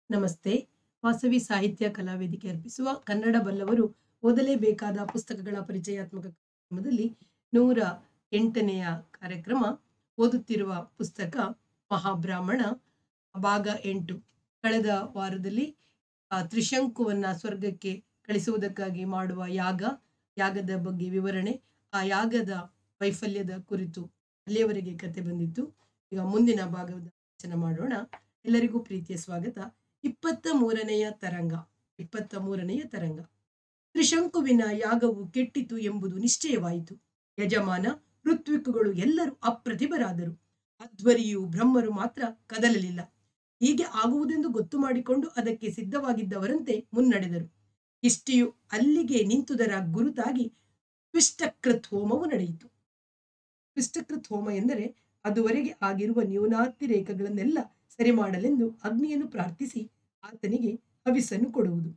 ನಮಸ್ತೆ ವಾಸವಿ ಸಾಹಿತ್ಯ ಕಲಾವೇದಿಕೆ ಅರ್ಪಿಸುವ ಕನ್ನಡ ಬಲ್ಲವರು ಓದಲೇಬೇಕಾದ ಪುಸ್ತಕಗಳ ಪರಿಚಯಾತ್ಮಕ ಕಾರ್ಯಕ್ರಮದಲ್ಲಿ ನೂರ ಎಂಟನೆಯ ಕಾರ್ಯಕ್ರಮ ಓದುತ್ತಿರುವ ಪುಸ್ತಕ ಮಹಾಬ್ರಾಹ್ಮಣ ಭಾಗ ಎಂಟು ಕಳೆದ ವಾರದಲ್ಲಿ ಆ, ತ್ರಿಶಂಕುವನ್ನ ಸ್ವರ್ಗಕ್ಕೆ ಕಳಿಸುವುದಕ್ಕಾಗಿ ಮಾಡುವ ಯಾಗ ಯಾಗದ ಬಗ್ಗೆ ವಿವರಣೆ ಆ ಯಾಗದ ವೈಫಲ್ಯದ ಕುರಿತು ಅಲ್ಲಿಯವರೆಗೆ ಕತೆ ಬಂದಿತ್ತು ಈಗ ಮುಂದಿನ ಭಾಗದ ವಾಚನ ಮಾಡೋಣ ಎಲ್ಲರಿಗೂ ಪ್ರೀತಿಯ ಸ್ವಾಗತ ಇಪ್ಪತ್ತ ಮೂರನೆಯ ತರಂಗ ಇಪ್ಪತ್ತ ಮೂರನೆಯ ತರಂಗ ತ್ರಿಶಂಕುವಿನ ಯಾಗವು ಕೆಟ್ಟಿತು ಎಂಬುದು ನಿಶ್ಚಯವಾಯಿತು ಯಜಮಾನ ಋತ್ವಿಕ್ಕುಗಳು ಎಲ್ಲರೂ ಅಪ್ರತಿಭರಾದರು ಅಧ್ವರಿಯು ಬ್ರಹ್ಮರು ಮಾತ್ರ ಕದಲಲಿಲ್ಲ ಹೀಗೆ ಆಗುವುದೆಂದು ಗೊತ್ತು ಮಾಡಿಕೊಂಡು ಅದಕ್ಕೆ ಸಿದ್ಧವಾಗಿದ್ದವರಂತೆ ಮುನ್ನಡೆದರು ಇಷ್ಟಿಯು ಅಲ್ಲಿಗೆ ನಿಂತುದರ ಗುರುತಾಗಿ ಪಿಷ್ಟಕೃತ್ ಹೋಮವು ನಡೆಯಿತು ಪಿಷ್ಟಕೃತ್ ಹೋಮ ಎಂದರೆ ಅದುವರೆಗೆ ಆಗಿರುವ ನ್ಯೂನಾತಿರೇಕಗಳನ್ನೆಲ್ಲ ಸರಿ ಮಾಡಲೆಂದು ಅಗ್ನಿಯನ್ನು ಪ್ರಾರ್ಥಿಸಿ ಆತನಿಗೆ ಹವಿಸ್ಸನ್ನು ಕೊಡುವುದು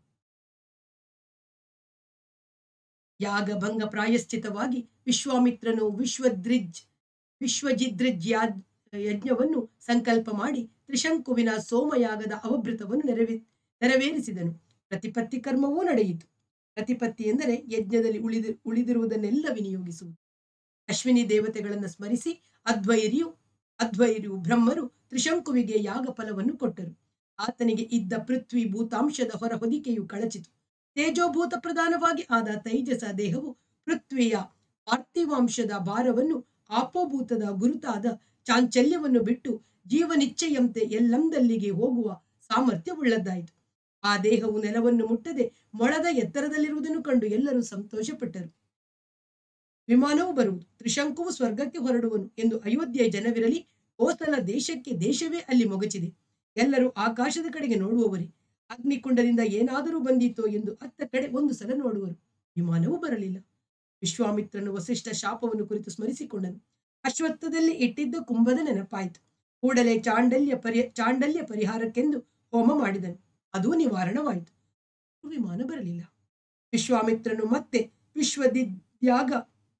ಯಾಗ ಭಂಗ ಪ್ರಾಯಶ್ಚಿತವಾಗಿ ವಿಶ್ವಾಮಿತ್ರನು ವಿಶ್ವದ್ರಿಜ್ ವಿಶ್ವಜಿದ್ರಿಜ್ ಯಾದ್ ಯಜ್ಞವನ್ನು ಸಂಕಲ್ಪ ಮಾಡಿ ತ್ರಿಶಂಕುವಿನ ಸೋಮಯಾಗದ ಅವಭೃತವನ್ನು ನೆರವೇ ನೆರವೇರಿಸಿದನು ಪ್ರತಿಪತ್ತಿ ಕರ್ಮವೂ ನಡೆಯಿತು ಪ್ರತಿಪತ್ತಿ ಎಂದರೆ ಯಜ್ಞದಲ್ಲಿ ಉಳಿದಿ ಉಳಿದಿರುವುದನ್ನೆಲ್ಲ ವಿನಿಯೋಗಿಸುವುದು ಅಶ್ವಿನಿ ದೇವತೆಗಳನ್ನು ಸ್ಮರಿಸಿ ಅದ್ವೈರಿಯು ಅದ್ವೈರಿಯು ಬ್ರಹ್ಮರು ತ್ರಿಶಂಕುವಿಗೆ ಯಾಗ ಫಲವನ್ನು ಕೊಟ್ಟರು ಆತನಿಗೆ ಇದ್ದ ಪೃಥ್ವಿ ಭೂತಾಂಶದ ಹೊರ ಹೊದಿಕೆಯು ಕಳಚಿತು ತೇಜೋಭೂತ ಪ್ರಧಾನವಾಗಿ ಆದ ತೈಜಸ ದೇಹವು ಪೃಥ್ವಿಯ ಪಾರ್ಥಿವಾಂಶದ ಭಾರವನ್ನು ಆಪೋಭೂತದ ಗುರುತಾದ ಚಾಂಚಲ್ಯವನ್ನು ಬಿಟ್ಟು ಜೀವನಿಚ್ಛೆಯಂತೆ ಎಲ್ಲಂದಲ್ಲಿಗೆ ಹೋಗುವ ಸಾಮರ್ಥ್ಯವುಳ್ಳದ್ದಾಯಿತು ಆ ದೇಹವು ನೆಲವನ್ನು ಮುಟ್ಟದೆ ಮೊಳದ ಎತ್ತರದಲ್ಲಿರುವುದನ್ನು ಕಂಡು ಎಲ್ಲರೂ ಸಂತೋಷಪಟ್ಟರು ವಿಮಾನವು ಬರುವುದು ತ್ರಿಶಂಕುವು ಸ್ವರ್ಗಕ್ಕೆ ಹೊರಡುವನು ಎಂದು ಅಯೋಧ್ಯೆಯ ಜನವಿರಲಿ ಕೋಸಲ ದೇಶಕ್ಕೆ ದೇಶವೇ ಅಲ್ಲಿ ಮೊಗಚಿದೆ ಎಲ್ಲರೂ ಆಕಾಶದ ಕಡೆಗೆ ನೋಡುವವರೇ ಅಗ್ನಿಕುಂಡದಿಂದ ಏನಾದರೂ ಬಂದಿತೋ ಎಂದು ಅತ್ತ ಕಡೆ ಒಂದು ಸಲ ನೋಡುವರು ವಿಮಾನವೂ ಬರಲಿಲ್ಲ ವಿಶ್ವಾಮಿತ್ರನು ವಸಿಷ್ಠ ಶಾಪವನ್ನು ಕುರಿತು ಸ್ಮರಿಸಿಕೊಂಡನು ಅಶ್ವತ್ಥದಲ್ಲಿ ಇಟ್ಟಿದ್ದ ಕುಂಭದ ನೆನಪಾಯಿತು ಕೂಡಲೇ ಚಾಂಡಲ್ಯ ಪರಿ ಚಾಂಡಲ್ಯ ಪರಿಹಾರಕ್ಕೆಂದು ಹೋಮ ಮಾಡಿದನು ಅದೂ ನಿವಾರಣವಾಯಿತು ವಿಮಾನ ಬರಲಿಲ್ಲ ವಿಶ್ವಾಮಿತ್ರನು ಮತ್ತೆ ವಿಶ್ವದಿದ್ಯಾಗ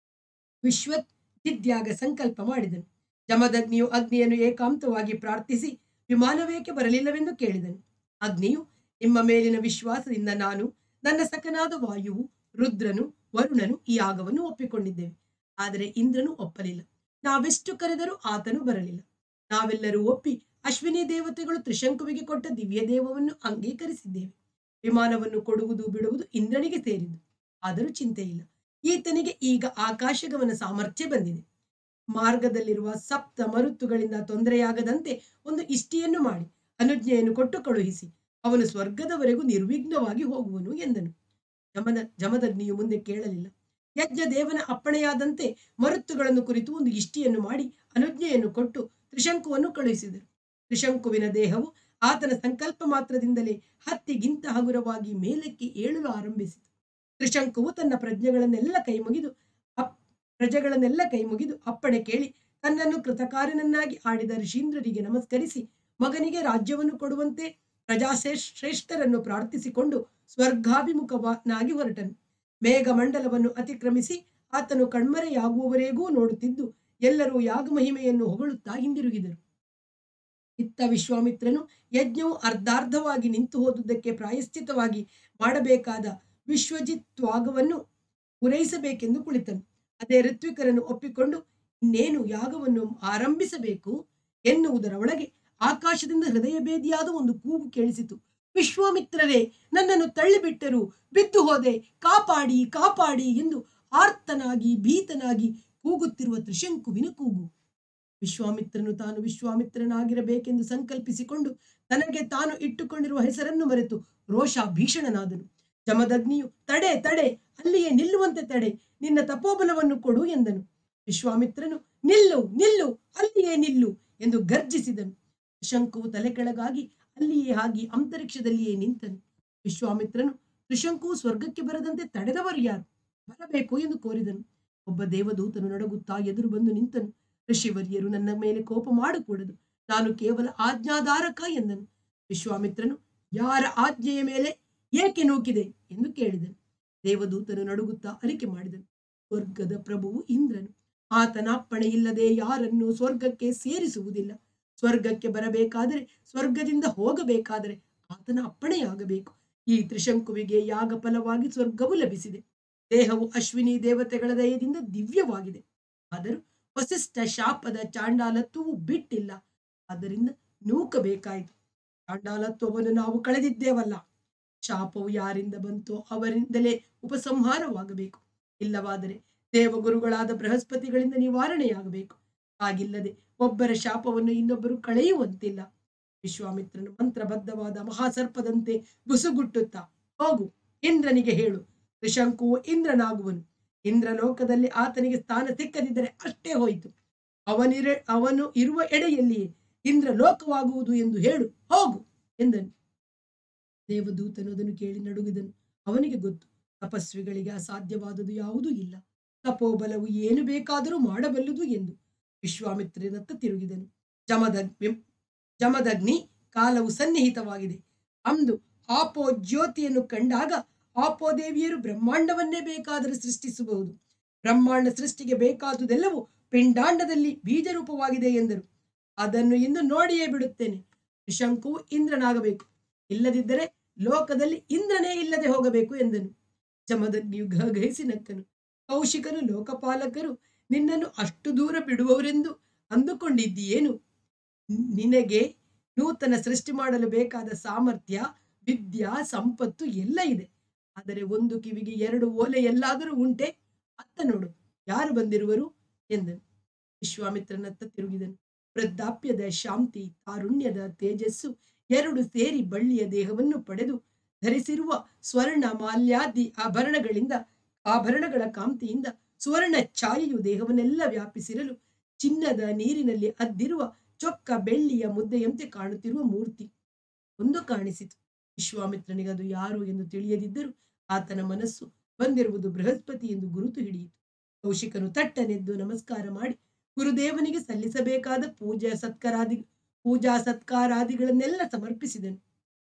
ವಿಶ್ವದಿದ್ಯಾಗ ಸಂಕಲ್ಪ ಮಾಡಿದನು ಜಮದಗ್ನಿಯು ಅಗ್ನಿಯನ್ನು ಏಕಾಂತವಾಗಿ ಪ್ರಾರ್ಥಿಸಿ ವಿಮಾನವೇಕೆ ಬರಲಿಲ್ಲವೆಂದು ಕೇಳಿದನು ಅಗ್ನಿಯು ನಿಮ್ಮ ಮೇಲಿನ ವಿಶ್ವಾಸದಿಂದ ನಾನು ನನ್ನ ಸಖನಾದ ವಾಯುವು ರುದ್ರನು ವರುಣನು ಈ ಯಾಗವನ್ನು ಒಪ್ಪಿಕೊಂಡಿದ್ದೇವೆ ಆದರೆ ಇಂದ್ರನು ಒಪ್ಪಲಿಲ್ಲ ನಾವೆಷ್ಟು ಕರೆದರೂ ಆತನು ಬರಲಿಲ್ಲ ನಾವೆಲ್ಲರೂ ಒಪ್ಪಿ ಅಶ್ವಿನಿ ದೇವತೆಗಳು ತ್ರಿಶಂಕುವಿಗೆ ಕೊಟ್ಟ ದಿವ್ಯ ದೇವವನ್ನು ಅಂಗೀಕರಿಸಿದ್ದೇವೆ ವಿಮಾನವನ್ನು ಕೊಡುವುದು ಬಿಡುವುದು ಇಂದ್ರನಿಗೆ ಸೇರಿದ್ದು ಆದರೂ ಚಿಂತೆ ಇಲ್ಲ ಈತನಿಗೆ ಈಗ ಆಕಾಶಗಮನ ಸಾಮರ್ಥ್ಯ ಬಂದಿದೆ ಮಾರ್ಗದಲ್ಲಿರುವ ಸಪ್ತ ಮರುತ್ತುಗಳಿಂದ ತೊಂದರೆಯಾಗದಂತೆ ಒಂದು ಇಷ್ಟಿಯನ್ನು ಮಾಡಿ ಅನುಜ್ಞೆಯನ್ನು ಕೊಟ್ಟು ಕಳುಹಿಸಿ ಅವನು ಸ್ವರ್ಗದವರೆಗೂ ನಿರ್ವಿಘ್ನವಾಗಿ ಹೋಗುವನು ಎಂದನು ಜಮದ ಜಮದಗ್ನಿಯು ಮುಂದೆ ಕೇಳಲಿಲ್ಲ ಯಜ್ಞ ದೇವನ ಅಪ್ಪಣೆಯಾದಂತೆ ಮರುತ್ತುಗಳನ್ನು ಕುರಿತು ಒಂದು ಇಷ್ಟಿಯನ್ನು ಮಾಡಿ ಅನುಜ್ಞೆಯನ್ನು ಕೊಟ್ಟು ತ್ರಿಶಂಕುವನ್ನು ಕಳುಹಿಸಿದರು ತ್ರಿಶಂಕುವಿನ ದೇಹವು ಆತನ ಸಂಕಲ್ಪ ಮಾತ್ರದಿಂದಲೇ ಹತ್ತಿಗಿಂತ ಹಗುರವಾಗಿ ಮೇಲಕ್ಕೆ ಏಳಲು ಆರಂಭಿಸಿತು ತ್ರಿಶಂಕುವು ತನ್ನ ಪ್ರಜ್ಞೆಗಳನ್ನೆಲ್ಲ ಕೈಮುಗಿದು ಅಪ್ ಪ್ರಜೆಗಳನ್ನೆಲ್ಲ ಕೈಮುಗಿದು ಅಪ್ಪಣೆ ಕೇಳಿ ತನ್ನನ್ನು ಕೃತಕಾರ್ಯನನ್ನಾಗಿ ಆಡಿದ ಋಷೀಂದ್ರರಿಗೆ ನಮಸ್ಕರಿಸಿ ಮಗನಿಗೆ ರಾಜ್ಯವನ್ನು ಕೊಡುವಂತೆ ಪ್ರಜಾಶ್ರೇಷ್ಠರನ್ನು ಪ್ರಾರ್ಥಿಸಿಕೊಂಡು ಸ್ವರ್ಗಾಭಿಮುಖನಾಗಿ ಹೊರಟನು ಮೇಘಮಂಡಲವನ್ನು ಅತಿಕ್ರಮಿಸಿ ಆತನು ಕಣ್ಮರೆಯಾಗುವವರೆಗೂ ನೋಡುತ್ತಿದ್ದು ಎಲ್ಲರೂ ಯಾಗ ಮಹಿಮೆಯನ್ನು ಹೊಗಳುತ್ತಾ ಹಿಂದಿರುಗಿದರು ಇತ್ತ ವಿಶ್ವಾಮಿತ್ರನು ಯಜ್ಞವು ಅರ್ಧಾರ್ಧವಾಗಿ ನಿಂತು ಹೋದುದಕ್ಕೆ ಪ್ರಾಯಶ್ಚಿತವಾಗಿ ಮಾಡಬೇಕಾದ ವಿಶ್ವಜಿತ್ವಾಗವನ್ನು ಪೂರೈಸಬೇಕೆಂದು ಕುಳಿತನು ಅದೇ ಋತ್ವಿಕರನ್ನು ಒಪ್ಪಿಕೊಂಡು ಇನ್ನೇನು ಯಾಗವನ್ನು ಆರಂಭಿಸಬೇಕು ಎನ್ನುವುದರ ಒಳಗೆ ಆಕಾಶದಿಂದ ಹೃದಯ ಭೇದಿಯಾದ ಒಂದು ಕೂಗು ಕೇಳಿಸಿತು ವಿಶ್ವಾಮಿತ್ರರೇ ನನ್ನನ್ನು ತಳ್ಳಿಬಿಟ್ಟರು ಬಿದ್ದು ಹೋದೆ ಕಾಪಾಡಿ ಕಾಪಾಡಿ ಎಂದು ಆರ್ತನಾಗಿ ಭೀತನಾಗಿ ಕೂಗುತ್ತಿರುವ ತ್ರಿಶಂಕುವಿನ ಕೂಗು ವಿಶ್ವಾಮಿತ್ರನು ತಾನು ವಿಶ್ವಾಮಿತ್ರನಾಗಿರಬೇಕೆಂದು ಸಂಕಲ್ಪಿಸಿಕೊಂಡು ತನಗೆ ತಾನು ಇಟ್ಟುಕೊಂಡಿರುವ ಹೆಸರನ್ನು ಮರೆತು ರೋಷ ಭೀಷಣನಾದನು ಜಮದಗ್ನಿಯು ತಡೆ ತಡೆ ಅಲ್ಲಿಯೇ ನಿಲ್ಲುವಂತೆ ತಡೆ ನಿನ್ನ ತಪೋಬಲವನ್ನು ಕೊಡು ಎಂದನು ವಿಶ್ವಾಮಿತ್ರನು ನಿಲ್ಲು ನಿಲ್ಲು ಅಲ್ಲಿಯೇ ನಿಲ್ಲು ಎಂದು ಗರ್ಜಿಸಿದನು ತ್ರಿಶಂಕುವು ತಲೆ ಕೆಳಗಾಗಿ ಅಲ್ಲಿಯೇ ಆಗಿ ಅಂತರಿಕ್ಷದಲ್ಲಿಯೇ ನಿಂತನು ವಿಶ್ವಾಮಿತ್ರನು ತ್ರಿಶಂಕುವು ಸ್ವರ್ಗಕ್ಕೆ ಬರದಂತೆ ತಡೆದವರು ಯಾರು ಬರಬೇಕು ಎಂದು ಕೋರಿದನು ಒಬ್ಬ ದೇವದೂತನು ನಡಗುತ್ತಾ ಎದುರು ಬಂದು ನಿಂತನು ಋಷಿವರ್ಯರು ನನ್ನ ಮೇಲೆ ಕೋಪ ಮಾಡಕೂಡದು ನಾನು ಕೇವಲ ಆಜ್ಞಾಧಾರಕ ಎಂದನು ವಿಶ್ವಾಮಿತ್ರನು ಯಾರ ಆಜ್ಞೆಯ ಮೇಲೆ ಏಕೆ ನೂಕಿದೆ ಎಂದು ಕೇಳಿದನು ದೇವದೂತನು ನಡುಗುತ್ತಾ ಅರಿಕೆ ಮಾಡಿದನು ಸ್ವರ್ಗದ ಪ್ರಭುವು ಇಂದ್ರನು ಆತನ ಅಪ್ಪಣೆ ಇಲ್ಲದೆ ಯಾರನ್ನು ಸ್ವರ್ಗಕ್ಕೆ ಸೇರಿಸುವುದಿಲ್ಲ ಸ್ವರ್ಗಕ್ಕೆ ಬರಬೇಕಾದರೆ ಸ್ವರ್ಗದಿಂದ ಹೋಗಬೇಕಾದರೆ ಆತನ ಅಪ್ಪಣೆಯಾಗಬೇಕು ಈ ತ್ರಿಶಂಕುವಿಗೆ ಯಾಗ ಫಲವಾಗಿ ಸ್ವರ್ಗವು ಲಭಿಸಿದೆ ದೇಹವು ಅಶ್ವಿನಿ ದೇವತೆಗಳ ದಯದಿಂದ ದಿವ್ಯವಾಗಿದೆ ಆದರೂ ವಸಿಷ್ಠ ಶಾಪದ ಚಾಂಡಾಲತ್ವವು ಬಿಟ್ಟಿಲ್ಲ ಆದ್ದರಿಂದ ನೂಕಬೇಕಾಯಿತು ಚಾಂಡಾಲತ್ವವನ್ನು ನಾವು ಕಳೆದಿದ್ದೇವಲ್ಲ ಶಾಪವು ಯಾರಿಂದ ಬಂತೋ ಅವರಿಂದಲೇ ಉಪಸಂಹಾರವಾಗಬೇಕು ಇಲ್ಲವಾದರೆ ದೇವಗುರುಗಳಾದ ಬೃಹಸ್ಪತಿಗಳಿಂದ ನಿವಾರಣೆಯಾಗಬೇಕು ಹಾಗಿಲ್ಲದೆ ಒಬ್ಬರ ಶಾಪವನ್ನು ಇನ್ನೊಬ್ಬರು ಕಳೆಯುವಂತಿಲ್ಲ ವಿಶ್ವಾಮಿತ್ರನು ಮಂತ್ರಬದ್ಧವಾದ ಮಹಾಸರ್ಪದಂತೆ ಬುಸುಗುಟ್ಟುತ್ತಾ ಹೋಗು ಇಂದ್ರನಿಗೆ ಹೇಳು ತ್ರಿಶಂಕುವು ಇಂದ್ರನಾಗುವನು ಇಂದ್ರಲೋಕದಲ್ಲಿ ಆತನಿಗೆ ಸ್ಥಾನ ಸಿಕ್ಕದಿದ್ದರೆ ಅಷ್ಟೇ ಹೋಯಿತು ಅವನಿರ ಅವನು ಇರುವ ಎಡೆಯಲ್ಲಿಯೇ ಇಂದ್ರ ಲೋಕವಾಗುವುದು ಎಂದು ಹೇಳು ಹೋಗು ಎಂದನು ದೇವದೂತನು ಅದನ್ನು ಕೇಳಿ ನಡುಗಿದನು ಅವನಿಗೆ ಗೊತ್ತು ತಪಸ್ವಿಗಳಿಗೆ ಅಸಾಧ್ಯವಾದುದು ಯಾವುದೂ ಇಲ್ಲ ತಪೋಬಲವು ಏನು ಬೇಕಾದರೂ ಮಾಡಬಲ್ಲುದು ಎಂದು ವಿಶ್ವಾಮಿತ್ರನತ್ತ ತಿರುಗಿದನು ಜಮದಗ್ನಿ ಜಮದಗ್ನಿ ಕಾಲವು ಸನ್ನಿಹಿತವಾಗಿದೆ ಅಂದು ಆಪೋ ಜ್ಯೋತಿಯನ್ನು ಕಂಡಾಗ ಆಪೋದೇವಿಯರು ಬ್ರಹ್ಮಾಂಡವನ್ನೇ ಬೇಕಾದರೆ ಸೃಷ್ಟಿಸಬಹುದು ಬ್ರಹ್ಮಾಂಡ ಸೃಷ್ಟಿಗೆ ಬೇಕಾದುದೆಲ್ಲವೂ ಪಿಂಡಾಂಡದಲ್ಲಿ ಬೀಜರೂಪವಾಗಿದೆ ಎಂದರು ಅದನ್ನು ಇನ್ನು ನೋಡಿಯೇ ಬಿಡುತ್ತೇನೆ ಶಂಕುವು ಇಂದ್ರನಾಗಬೇಕು ಇಲ್ಲದಿದ್ದರೆ ಲೋಕದಲ್ಲಿ ಇಂದ್ರನೇ ಇಲ್ಲದೆ ಹೋಗಬೇಕು ಎಂದನು ಜಮದಗ್ನಿಯು ಗಹಗಹಿಸಿ ನಕ್ಕನು ಕೌಶಿಕನು ಲೋಕಪಾಲಕರು ನಿನ್ನನ್ನು ಅಷ್ಟು ದೂರ ಬಿಡುವವರೆಂದು ಅಂದುಕೊಂಡಿದ್ದೀಯೇನು ನಿನಗೆ ನೂತನ ಸೃಷ್ಟಿ ಮಾಡಲು ಬೇಕಾದ ಸಾಮರ್ಥ್ಯ ವಿದ್ಯಾ ಸಂಪತ್ತು ಎಲ್ಲ ಇದೆ ಆದರೆ ಒಂದು ಕಿವಿಗೆ ಎರಡು ಓಲೆ ಎಲ್ಲಾದರೂ ಉಂಟೆ ಅತ್ತ ನೋಡು ಯಾರು ಬಂದಿರುವರು ಎಂದನು ವಿಶ್ವಾಮಿತ್ರನತ್ತ ತಿರುಗಿದನು ವೃದ್ಧಾಪ್ಯದ ಶಾಂತಿ ತಾರುಣ್ಯದ ತೇಜಸ್ಸು ಎರಡು ಸೇರಿ ಬಳ್ಳಿಯ ದೇಹವನ್ನು ಪಡೆದು ಧರಿಸಿರುವ ಸ್ವರ್ಣ ಮಾಲ್ಯಾದಿ ಆಭರಣಗಳಿಂದ ಆಭರಣಗಳ ಕಾಂತಿಯಿಂದ ಸುವರ್ಣ ಛಾಯೆಯು ದೇಹವನ್ನೆಲ್ಲ ವ್ಯಾಪಿಸಿರಲು ಚಿನ್ನದ ನೀರಿನಲ್ಲಿ ಅದ್ದಿರುವ ಚೊಕ್ಕ ಬೆಳ್ಳಿಯ ಮುದ್ದೆಯಂತೆ ಕಾಣುತ್ತಿರುವ ಮೂರ್ತಿ ಒಂದು ಕಾಣಿಸಿತು ವಿಶ್ವಾಮಿತ್ರನಿಗೆ ಅದು ಯಾರು ಎಂದು ತಿಳಿಯದಿದ್ದರೂ ಆತನ ಮನಸ್ಸು ಬಂದಿರುವುದು ಬೃಹಸ್ಪತಿ ಎಂದು ಗುರುತು ಹಿಡಿಯಿತು ಕೌಶಿಕನು ತಟ್ಟನೆದ್ದು ನಮಸ್ಕಾರ ಮಾಡಿ ಗುರುದೇವನಿಗೆ ಸಲ್ಲಿಸಬೇಕಾದ ಪೂಜಾ ಸತ್ಕಾರಾದಿ ಪೂಜಾ ಸತ್ಕಾರಾದಿಗಳನ್ನೆಲ್ಲ ಸಮರ್ಪಿಸಿದನು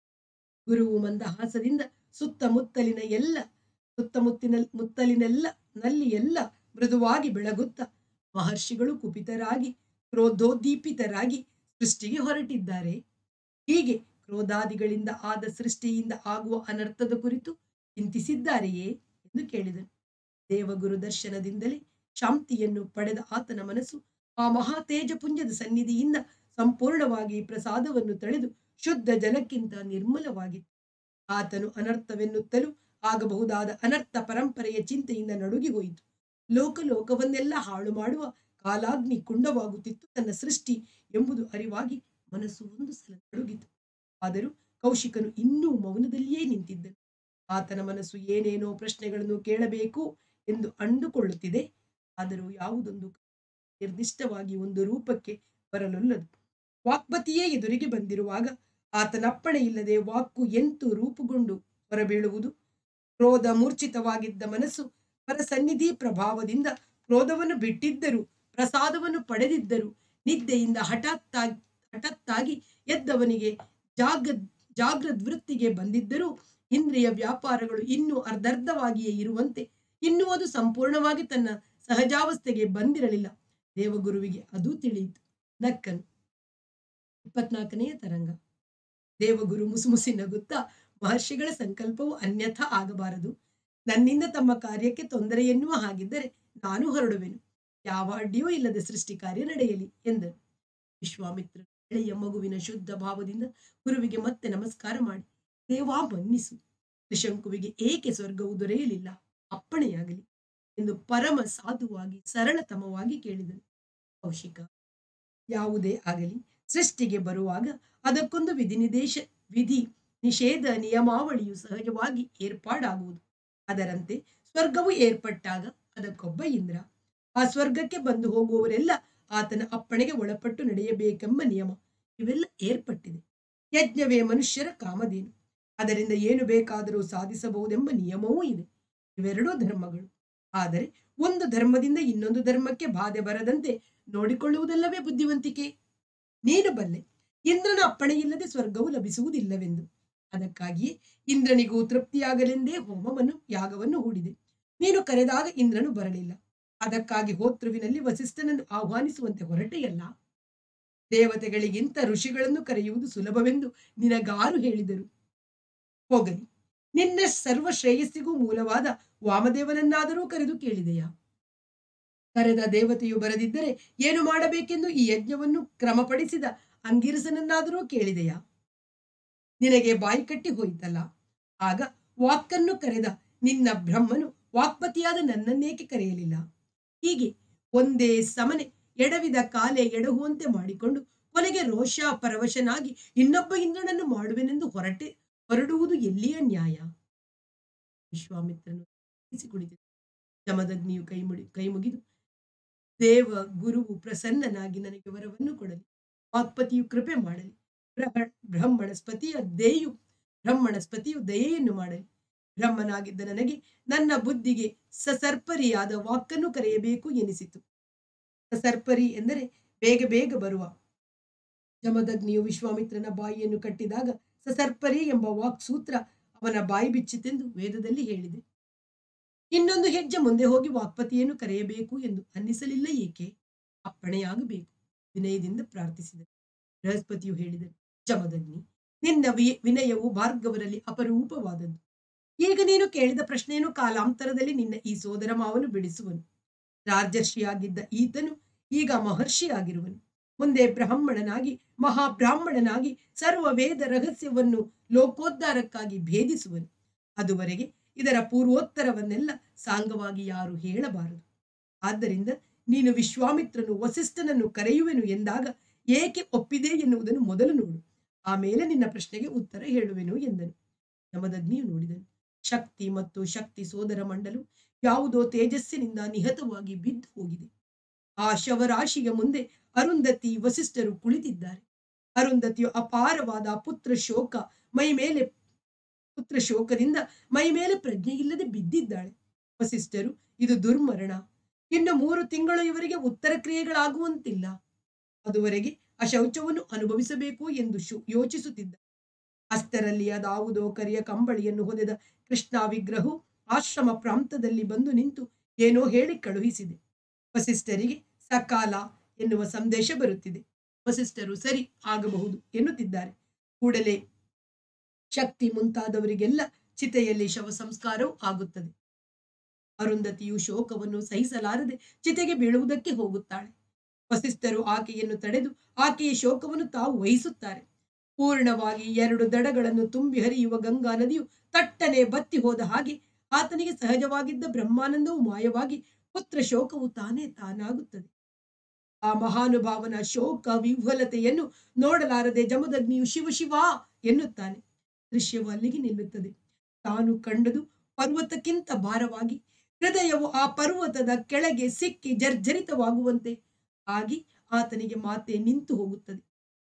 ಗುರುವು ಮಂದಹಾಸದಿಂದ ಸುತ್ತಮುತ್ತಲಿನ ಎಲ್ಲ ಸುತ್ತಮುತ್ತಿನ ಮುತ್ತಲಿನೆಲ್ಲ ನಲ್ಲಿ ಎಲ್ಲ ಮೃದುವಾಗಿ ಬೆಳಗುತ್ತ ಮಹರ್ಷಿಗಳು ಕುಪಿತರಾಗಿ ಕ್ರೋಧೋದ್ದೀಪಿತರಾಗಿ ಸೃಷ್ಟಿಗೆ ಹೊರಟಿದ್ದಾರೆ ಹೀಗೆ ಕ್ರೋಧಾದಿಗಳಿಂದ ಆದ ಸೃಷ್ಟಿಯಿಂದ ಆಗುವ ಅನರ್ಥದ ಕುರಿತು ಚಿಂತಿಸಿದ್ದಾರೆಯೇ ಎಂದು ಕೇಳಿದನು ದೇವಗುರು ದರ್ಶನದಿಂದಲೇ ಶಾಂತಿಯನ್ನು ಪಡೆದ ಆತನ ಮನಸ್ಸು ಆ ಮಹಾತೇಜಪುಂಜದ ಸನ್ನಿಧಿಯಿಂದ ಸಂಪೂರ್ಣವಾಗಿ ಪ್ರಸಾದವನ್ನು ತಳೆದು ಶುದ್ಧ ಜಲಕ್ಕಿಂತ ನಿರ್ಮಲವಾಗಿತ್ತು ಆತನು ಅನರ್ಥವೆನ್ನುತ್ತಲೂ ಆಗಬಹುದಾದ ಅನರ್ಥ ಪರಂಪರೆಯ ಚಿಂತೆಯಿಂದ ನಡುಗಿ ಹೋಯಿತು ಲೋಕಲೋಕವನ್ನೆಲ್ಲ ಹಾಳು ಮಾಡುವ ಕಾಲಾಗ್ನಿ ಕುಂಡವಾಗುತ್ತಿತ್ತು ತನ್ನ ಸೃಷ್ಟಿ ಎಂಬುದು ಅರಿವಾಗಿ ಮನಸ್ಸು ಒಂದು ಸಲ ನಡುಗಿತು ಆದರೂ ಕೌಶಿಕನು ಇನ್ನೂ ಮೌನದಲ್ಲಿಯೇ ನಿಂತಿದ್ದನು ಆತನ ಮನಸ್ಸು ಏನೇನೋ ಪ್ರಶ್ನೆಗಳನ್ನು ಕೇಳಬೇಕು ಎಂದು ಅಂದುಕೊಳ್ಳುತ್ತಿದೆ ಆದರೂ ಯಾವುದೊಂದು ನಿರ್ದಿಷ್ಟವಾಗಿ ಒಂದು ರೂಪಕ್ಕೆ ಬರಲೊಲ್ಲದು ವಾಕ್ಪತಿಯೇ ಎದುರಿಗೆ ಬಂದಿರುವಾಗ ಆತನಪ್ಪಣೆ ಇಲ್ಲದೆ ವಾಕ್ಕು ಎಂತು ರೂಪುಗೊಂಡು ಹೊರಬೀಳುವುದು ಕ್ರೋಧ ಮೂರ್ಛಿತವಾಗಿದ್ದ ಮನಸ್ಸು ಪರಸನ್ನಿಧಿ ಪ್ರಭಾವದಿಂದ ಕ್ರೋಧವನ್ನು ಬಿಟ್ಟಿದ್ದರು ಪ್ರಸಾದವನ್ನು ಪಡೆದಿದ್ದರು ನಿದ್ದೆಯಿಂದ ಹಠಾತ್ತಾಗಿ ಹಠಾತ್ತಾಗಿ ಎದ್ದವನಿಗೆ ಜಾಗ ಜಾಗೃದ್ವೃತ್ತಿಗೆ ಬಂದಿದ್ದರೂ ಇಂದ್ರಿಯ ವ್ಯಾಪಾರಗಳು ಇನ್ನೂ ಅರ್ಧರ್ಧವಾಗಿಯೇ ಇರುವಂತೆ ಇನ್ನೂ ಅದು ಸಂಪೂರ್ಣವಾಗಿ ತನ್ನ ಸಹಜಾವಸ್ಥೆಗೆ ಬಂದಿರಲಿಲ್ಲ ದೇವಗುರುವಿಗೆ ಅದು ತಿಳಿಯಿತು ನಕ್ಕನು ಇಪ್ಪತ್ನಾಲ್ಕನೆಯ ತರಂಗ ದೇವಗುರು ಮುಸುಮುಸಿ ನಗುತ್ತಾ ಮಹರ್ಷಿಗಳ ಸಂಕಲ್ಪವು ಅನ್ಯಥ ಆಗಬಾರದು ನನ್ನಿಂದ ತಮ್ಮ ಕಾರ್ಯಕ್ಕೆ ತೊಂದರೆ ಎನ್ನುವ ಹಾಗಿದ್ದರೆ ನಾನು ಹೊರಡುವೆನು ಯಾವ ಅಡ್ಡಿಯೂ ಇಲ್ಲದೆ ಸೃಷ್ಟಿ ಕಾರ್ಯ ನಡೆಯಲಿ ಎಂದನು ವಿಶ್ವಾಮಿತ್ರ ಎಳೆಯ ಮಗುವಿನ ಶುದ್ಧ ಭಾವದಿಂದ ಗುರುವಿಗೆ ಮತ್ತೆ ನಮಸ್ಕಾರ ಮಾಡಿ ದೇವಾ ಮನ್ನಿಸು ತ್ರಿಶಂಕುವಿಗೆ ಏಕೆ ಸ್ವರ್ಗವು ದೊರೆಯಲಿಲ್ಲ ಅಪ್ಪಣೆಯಾಗಲಿ ಎಂದು ಪರಮ ಸಾಧುವಾಗಿ ಸರಳತಮವಾಗಿ ಕೇಳಿದನು ಕೌಶಿಕ ಯಾವುದೇ ಆಗಲಿ ಸೃಷ್ಟಿಗೆ ಬರುವಾಗ ಅದಕ್ಕೊಂದು ವಿಧಿನಿದೇಶ ವಿಧಿ ನಿಷೇಧ ನಿಯಮಾವಳಿಯು ಸಹಜವಾಗಿ ಏರ್ಪಾಡಾಗುವುದು ಅದರಂತೆ ಸ್ವರ್ಗವು ಏರ್ಪಟ್ಟಾಗ ಅದಕ್ಕೊಬ್ಬ ಇಂದ್ರ ಆ ಸ್ವರ್ಗಕ್ಕೆ ಬಂದು ಹೋಗುವವರೆಲ್ಲ ಆತನ ಅಪ್ಪಣೆಗೆ ಒಳಪಟ್ಟು ನಡೆಯಬೇಕೆಂಬ ನಿಯಮ ಇವೆಲ್ಲ ಏರ್ಪಟ್ಟಿದೆ ಯಜ್ಞವೇ ಮನುಷ್ಯರ ಕಾಮಧೇನು ಅದರಿಂದ ಏನು ಬೇಕಾದರೂ ಸಾಧಿಸಬಹುದೆಂಬ ನಿಯಮವೂ ಇದೆ ಇವೆರಡೂ ಧರ್ಮಗಳು ಆದರೆ ಒಂದು ಧರ್ಮದಿಂದ ಇನ್ನೊಂದು ಧರ್ಮಕ್ಕೆ ಬಾಧೆ ಬರದಂತೆ ನೋಡಿಕೊಳ್ಳುವುದಲ್ಲವೇ ಬುದ್ಧಿವಂತಿಕೆ ನೀನು ಬಲ್ಲೆ ಇಂದ್ರನ ಅಪ್ಪಣೆ ಇಲ್ಲದೆ ಸ್ವರ್ಗವು ಲಭಿಸುವುದಿಲ್ಲವೆಂದು ಅದಕ್ಕಾಗಿಯೇ ಇಂದ್ರನಿಗೂ ತೃಪ್ತಿಯಾಗಲೆಂದೇ ಹೋಮವನ್ನು ಯಾಗವನ್ನು ಹೂಡಿದೆ ನೀನು ಕರೆದಾಗ ಇಂದ್ರನು ಬರಲಿಲ್ಲ ಅದಕ್ಕಾಗಿ ಹೋತೃವಿನಲ್ಲಿ ವಸಿಷ್ಠನನ್ನು ಆಹ್ವಾನಿಸುವಂತೆ ಹೊರಟೆಯಲ್ಲ ದೇವತೆಗಳಿಗಿಂತ ಋಷಿಗಳನ್ನು ಕರೆಯುವುದು ಸುಲಭವೆಂದು ನಿನಗಾರು ಹೇಳಿದರು ಹೋಗಲಿ ನಿನ್ನ ಸರ್ವ ಶ್ರೇಯಸ್ಸಿಗೂ ಮೂಲವಾದ ವಾಮದೇವನನ್ನಾದರೂ ಕರೆದು ಕೇಳಿದೆಯಾ ಕರೆದ ದೇವತೆಯು ಬರದಿದ್ದರೆ ಏನು ಮಾಡಬೇಕೆಂದು ಈ ಯಜ್ಞವನ್ನು ಕ್ರಮಪಡಿಸಿದ ಅಂಗಿರಸನನ್ನಾದರೂ ಕೇಳಿದೆಯಾ ನಿನಗೆ ಬಾಯಿ ಕಟ್ಟಿ ಹೋಯಿತಲ್ಲ ಆಗ ವಾಕ್ಕನ್ನು ಕರೆದ ನಿನ್ನ ಬ್ರಹ್ಮನು ವಾಕ್ಪತಿಯಾದ ನನ್ನನ್ನೇಕೆ ಕರೆಯಲಿಲ್ಲ ಹೀಗೆ ಒಂದೇ ಸಮನೆ ಎಡವಿದ ಕಾಲೆ ಎಡಹುವಂತೆ ಮಾಡಿಕೊಂಡು ಕೊನೆಗೆ ರೋಷ ಪರವಶನಾಗಿ ಇನ್ನೊಬ್ಬ ಇಂದ್ರನನ್ನು ಮಾಡುವೆನೆಂದು ಹೊರಟೆ ಹೊರಡುವುದು ಎಲ್ಲಿಯ ನ್ಯಾಯ ವಿಶ್ವಾಮಿತ್ರನು ಕುಳಿತಿದ್ದ ಜಮದಗ್ನಿಯು ಕೈ ಮುಡಿ ಕೈ ಮುಗಿದು ದೇವ ಗುರುವು ಪ್ರಸನ್ನನಾಗಿ ನನಗೆ ವರವನ್ನು ಕೊಡಲಿ ವಾಕ್ಪತಿಯು ಕೃಪೆ ಮಾಡಲಿ ಬ್ರಹ ಬ್ರಹ್ಮಣ ಸ್ಪತಿಯ ದೇಯು ಬ್ರಹ್ಮಣ ಸ್ಪತಿಯು ದಯೆಯನ್ನು ಮಾಡಲಿ ಬ್ರಹ್ಮನಾಗಿದ್ದ ನನಗೆ ನನ್ನ ಬುದ್ಧಿಗೆ ಸಸರ್ಪರಿಯಾದ ವಾಕ್ಕನ್ನು ಕರೆಯಬೇಕು ಎನಿಸಿತು ಸಸರ್ಪರಿ ಎಂದರೆ ಬೇಗ ಬೇಗ ಬರುವ ಜಮದಗ್ನಿಯು ವಿಶ್ವಾಮಿತ್ರನ ಬಾಯಿಯನ್ನು ಕಟ್ಟಿದಾಗ ಸಸರ್ಪರಿ ಎಂಬ ವಾಕ್ ಸೂತ್ರ ಅವನ ಬಾಯಿ ಬಿಚ್ಚಿತೆಂದು ವೇದದಲ್ಲಿ ಹೇಳಿದೆ ಇನ್ನೊಂದು ಹೆಜ್ಜೆ ಮುಂದೆ ಹೋಗಿ ವಾಕ್ಪತಿಯನ್ನು ಕರೆಯಬೇಕು ಎಂದು ಅನ್ನಿಸಲಿಲ್ಲ ಏಕೆ ಅಪ್ಪಣೆಯಾಗಬೇಕು ವಿನಯದಿಂದ ಪ್ರಾರ್ಥಿಸಿದನು ಬೃಹಸ್ಪತಿಯು ಹೇಳಿದನು ಜಮದಗ್ನಿ ನಿನ್ನ ವಿ- ವಿನಯವು ಭಾರ್ಗವರಲ್ಲಿ ಅಪರೂಪವಾದದ್ದು ಈಗ ನೀನು ಕೇಳಿದ ಪ್ರಶ್ನೆಯನ್ನು ಕಾಲಾಂತರದಲ್ಲಿ ನಿನ್ನ ಈ ಸೋದರ ಮಾವನು ಬಿಡಿಸುವನು ರಾಜರ್ಷಿಯಾಗಿದ್ದ ಈತನು ಈಗ ಮಹರ್ಷಿಯಾಗಿರುವನು ಮುಂದೆ ಬ್ರಾಹ್ಮಣನಾಗಿ ಮಹಾಬ್ರಾಹ್ಮಣನಾಗಿ ಸರ್ವ ವೇದ ರಹಸ್ಯವನ್ನು ಲೋಕೋದ್ಧಾರಕ್ಕಾಗಿ ಭೇದಿಸುವನು ಅದುವರೆಗೆ ಇದರ ಪೂರ್ವೋತ್ತರವನ್ನೆಲ್ಲ ಸಾಂಗವಾಗಿ ಯಾರು ಹೇಳಬಾರದು ಆದ್ದರಿಂದ ನೀನು ವಿಶ್ವಾಮಿತ್ರನು ವಸಿಷ್ಠನನ್ನು ಕರೆಯುವೆನು ಎಂದಾಗ ಏಕೆ ಒಪ್ಪಿದೆ ಎನ್ನುವುದನ್ನು ಮೊದಲು ನೋಡು ಆಮೇಲೆ ನಿನ್ನ ಪ್ರಶ್ನೆಗೆ ಉತ್ತರ ಹೇಳುವೆನು ಎಂದನು ಯಮದಗ್ನಿಯು ನೋಡಿದನು ಶಕ್ತಿ ಮತ್ತು ಶಕ್ತಿ ಸೋದರ ಮಂಡಲು ಯಾವುದೋ ತೇಜಸ್ಸಿನಿಂದ ನಿಹತವಾಗಿ ಬಿದ್ದು ಹೋಗಿದೆ ಆ ಶವರಾಶಿಯ ಮುಂದೆ ಅರುಂಧತಿ ವಸಿಷ್ಠರು ಕುಳಿತಿದ್ದಾರೆ ಅರುಂಧತಿಯು ಅಪಾರವಾದ ಪುತ್ರ ಶೋಕ ಮೈ ಮೇಲೆ ಪುತ್ರ ಶೋಕದಿಂದ ಮೈ ಮೇಲೆ ಪ್ರಜ್ಞೆ ಇಲ್ಲದೆ ಬಿದ್ದಿದ್ದಾಳೆ ವಸಿಷ್ಠರು ಇದು ದುರ್ಮರಣ ಇನ್ನು ಮೂರು ತಿಂಗಳು ಇವರಿಗೆ ಉತ್ತರ ಕ್ರಿಯೆಗಳಾಗುವಂತಿಲ್ಲ ಅದುವರೆಗೆ ಆ ಶೌಚವನ್ನು ಅನುಭವಿಸಬೇಕು ಎಂದು ಶು ಯೋಚಿಸುತ್ತಿದ್ದ ಅಷ್ಟರಲ್ಲಿ ಅದಾವುದೋ ಕರಿಯ ಕಂಬಳಿಯನ್ನು ಹೊದೆದ ಕೃಷ್ಣ ವಿಗ್ರಹವು ಆಶ್ರಮ ಪ್ರಾಂತದಲ್ಲಿ ಬಂದು ನಿಂತು ಏನೋ ಹೇಳಿ ಕಳುಹಿಸಿದೆ ವಸಿಷ್ಠರಿಗೆ ಸಕಾಲ ಎನ್ನುವ ಸಂದೇಶ ಬರುತ್ತಿದೆ ವಸಿಷ್ಠರು ಸರಿ ಆಗಬಹುದು ಎನ್ನುತ್ತಿದ್ದಾರೆ ಕೂಡಲೇ ಶಕ್ತಿ ಮುಂತಾದವರಿಗೆಲ್ಲ ಚಿತೆಯಲ್ಲಿ ಶವ ಸಂಸ್ಕಾರವೂ ಆಗುತ್ತದೆ ಅರುಂಧತಿಯು ಶೋಕವನ್ನು ಸಹಿಸಲಾರದೆ ಚಿತೆಗೆ ಬೀಳುವುದಕ್ಕೆ ಹೋಗುತ್ತಾಳೆ ವಸಿಷ್ಠರು ಆಕೆಯನ್ನು ತಡೆದು ಆಕೆಯ ಶೋಕವನ್ನು ತಾವು ವಹಿಸುತ್ತಾರೆ ಪೂರ್ಣವಾಗಿ ಎರಡು ದಡಗಳನ್ನು ತುಂಬಿ ಹರಿಯುವ ಗಂಗಾ ನದಿಯು ತಟ್ಟನೆ ಬತ್ತಿ ಹೋದ ಹಾಗೆ ಆತನಿಗೆ ಸಹಜವಾಗಿದ್ದ ಬ್ರಹ್ಮಾನಂದವು ಮಾಯವಾಗಿ ಪುತ್ರ ಶೋಕವು ತಾನೇ ತಾನಾಗುತ್ತದೆ ಆ ಮಹಾನುಭಾವನ ಶೋಕ ವಿಹ್ವಲತೆಯನ್ನು ನೋಡಲಾರದೆ ಜಮದಗ್ನಿಯು ಶಿವ ಶಿವ ಎನ್ನುತ್ತಾನೆ ದೃಶ್ಯವು ಅಲ್ಲಿಗೆ ನಿಲ್ಲುತ್ತದೆ ತಾನು ಕಂಡದು ಪರ್ವತಕ್ಕಿಂತ ಭಾರವಾಗಿ ಹೃದಯವು ಆ ಪರ್ವತದ ಕೆಳಗೆ ಸಿಕ್ಕಿ ಜರ್ಜರಿತವಾಗುವಂತೆ ಆಗಿ ಆತನಿಗೆ ಮಾತೆ ನಿಂತು ಹೋಗುತ್ತದೆ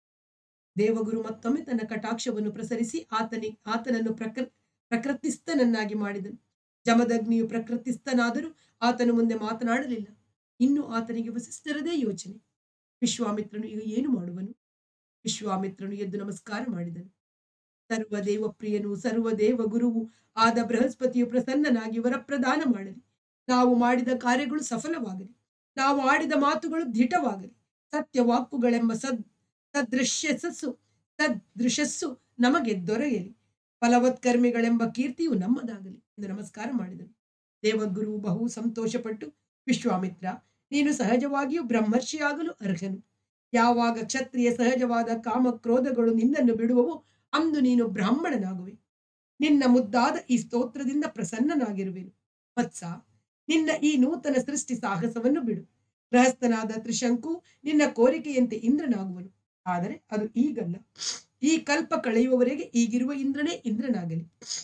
ದೇವಗುರು ಮತ್ತೊಮ್ಮೆ ತನ್ನ ಕಟಾಕ್ಷವನ್ನು ಪ್ರಸರಿಸಿ ಆತನಿ ಆತನನ್ನು ಪ್ರಕೃ ಪ್ರಕೃತಿಸ್ಥನನ್ನಾಗಿ ಮಾಡಿದನು ಜಮದಗ್ನಿಯು ಪ್ರಕೃತಿಸ್ಥನಾದರೂ ಆತನು ಮುಂದೆ ಮಾತನಾಡಲಿಲ್ಲ ಇನ್ನು ಆತನಿಗೆ ವಸಿಷ್ಠರದೇ ಯೋಚನೆ ವಿಶ್ವಾಮಿತ್ರನು ಈಗ ಏನು ಮಾಡುವನು ವಿಶ್ವಾಮಿತ್ರನು ಎದ್ದು ನಮಸ್ಕಾರ ಮಾಡಿದನು ಸರ್ವದೇವ ಪ್ರಿಯನು ಸರ್ವದೇವ ಗುರುವು ಆದ ಬೃಹಸ್ಪತಿಯು ಪ್ರಸನ್ನನಾಗಿ ವರಪ್ರದಾನ ಮಾಡಲಿ ನಾವು ಮಾಡಿದ ಕಾರ್ಯಗಳು ಸಫಲವಾಗಲಿ ನಾವು ಆಡಿದ ಮಾತುಗಳು ದಿಟವಾಗಲಿ ಸತ್ಯ ವಾಕುಗಳೆಂಬ ಸದ್ ಸದೃಶ್ಯಸಸ್ಸು ಸದೃಶಸ್ಸು ನಮಗೆ ದೊರೆಯಲಿ ಫಲವತ್ಕರ್ಮಿಗಳೆಂಬ ಕೀರ್ತಿಯು ನಮ್ಮದಾಗಲಿ ಎಂದು ನಮಸ್ಕಾರ ಮಾಡಿದನು ದೇವಗುರುವು ಬಹು ಸಂತೋಷಪಟ್ಟು ವಿಶ್ವಾಮಿತ್ರ ನೀನು ಸಹಜವಾಗಿಯೂ ಬ್ರಹ್ಮರ್ಷಿಯಾಗಲು ಅರ್ಹನು ಯಾವಾಗ ಕ್ಷತ್ರಿಯ ಸಹಜವಾದ ಕಾಮ ಕ್ರೋಧಗಳು ನಿನ್ನನ್ನು ಬಿಡುವವೋ ಅಂದು ನೀನು ಬ್ರಾಹ್ಮಣನಾಗುವೆ ನಿನ್ನ ಮುದ್ದಾದ ಈ ಸ್ತೋತ್ರದಿಂದ ಪ್ರಸನ್ನನಾಗಿರುವೆನು ವತ್ಸ ನಿನ್ನ ಈ ನೂತನ ಸೃಷ್ಟಿ ಸಾಹಸವನ್ನು ಬಿಡು ಗೃಹಸ್ಥನಾದ ತ್ರಿಶಂಕು ನಿನ್ನ ಕೋರಿಕೆಯಂತೆ ಇಂದ್ರನಾಗುವನು ಆದರೆ ಅದು ಈಗಲ್ಲ ಈ ಕಲ್ಪ ಕಳೆಯುವವರೆಗೆ ಈಗಿರುವ ಇಂದ್ರನೇ ಇಂದ್ರನಾಗಲಿ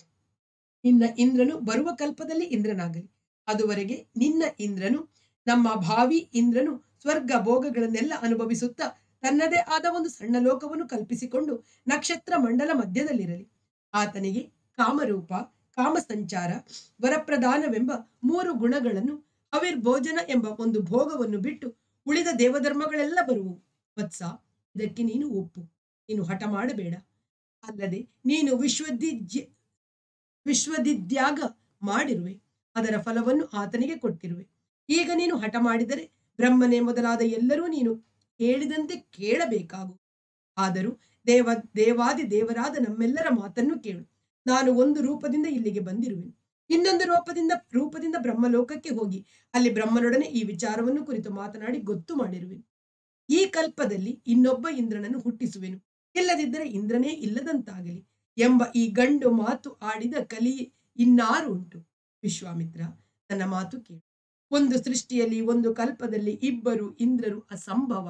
ನಿನ್ನ ಇಂದ್ರನು ಬರುವ ಕಲ್ಪದಲ್ಲಿ ಇಂದ್ರನಾಗಲಿ ಅದುವರೆಗೆ ನಿನ್ನ ಇಂದ್ರನು ನಮ್ಮ ಭಾವಿ ಇಂದ್ರನು ಸ್ವರ್ಗ ಭೋಗಗಳನ್ನೆಲ್ಲ ಅನುಭವಿಸುತ್ತಾ ತನ್ನದೇ ಆದ ಒಂದು ಸಣ್ಣ ಲೋಕವನ್ನು ಕಲ್ಪಿಸಿಕೊಂಡು ನಕ್ಷತ್ರ ಮಂಡಲ ಮಧ್ಯದಲ್ಲಿರಲಿ ಆತನಿಗೆ ಕಾಮರೂಪ ಕಾಮ ಸಂಚಾರ ವರಪ್ರಧಾನವೆಂಬ ಮೂರು ಗುಣಗಳನ್ನು ಅವಿರ್ಭೋಜನ ಎಂಬ ಒಂದು ಭೋಗವನ್ನು ಬಿಟ್ಟು ಉಳಿದ ದೇವಧರ್ಮಗಳೆಲ್ಲ ಬರುವವು ವತ್ಸ ಇದಕ್ಕೆ ನೀನು ಒಪ್ಪು ನೀನು ಹಠ ಮಾಡಬೇಡ ಅಲ್ಲದೆ ನೀನು ವಿಶ್ವದಿಜ್ಯ ವಿಶ್ವದಿದ್ಯಾಗ ಮಾಡಿರುವೆ ಅದರ ಫಲವನ್ನು ಆತನಿಗೆ ಕೊಟ್ಟಿರುವೆ ಈಗ ನೀನು ಹಠ ಮಾಡಿದರೆ ಬ್ರಹ್ಮನೇ ಮೊದಲಾದ ಎಲ್ಲರೂ ನೀನು ಕೇಳಿದಂತೆ ಕೇಳಬೇಕಾಗು ಆದರೂ ದೇವ ದೇವಾದಿ ದೇವರಾದ ನಮ್ಮೆಲ್ಲರ ಮಾತನ್ನು ಕೇಳು ನಾನು ಒಂದು ರೂಪದಿಂದ ಇಲ್ಲಿಗೆ ಬಂದಿರುವೆನು ಇನ್ನೊಂದು ರೂಪದಿಂದ ರೂಪದಿಂದ ಬ್ರಹ್ಮಲೋಕಕ್ಕೆ ಹೋಗಿ ಅಲ್ಲಿ ಬ್ರಹ್ಮನೊಡನೆ ಈ ವಿಚಾರವನ್ನು ಕುರಿತು ಮಾತನಾಡಿ ಗೊತ್ತು ಮಾಡಿರುವೆನು ಈ ಕಲ್ಪದಲ್ಲಿ ಇನ್ನೊಬ್ಬ ಇಂದ್ರನನ್ನು ಹುಟ್ಟಿಸುವೆನು ಇಲ್ಲದಿದ್ದರೆ ಇಂದ್ರನೇ ಇಲ್ಲದಂತಾಗಲಿ ಎಂಬ ಈ ಗಂಡು ಮಾತು ಆಡಿದ ಕಲಿ ಇನ್ನಾರು ಉಂಟು ವಿಶ್ವಾಮಿತ್ರ ನನ್ನ ಮಾತು ಕೇಳು ಒಂದು ಸೃಷ್ಟಿಯಲ್ಲಿ ಒಂದು ಕಲ್ಪದಲ್ಲಿ ಇಬ್ಬರು ಇಂದ್ರರು ಅಸಂಭವ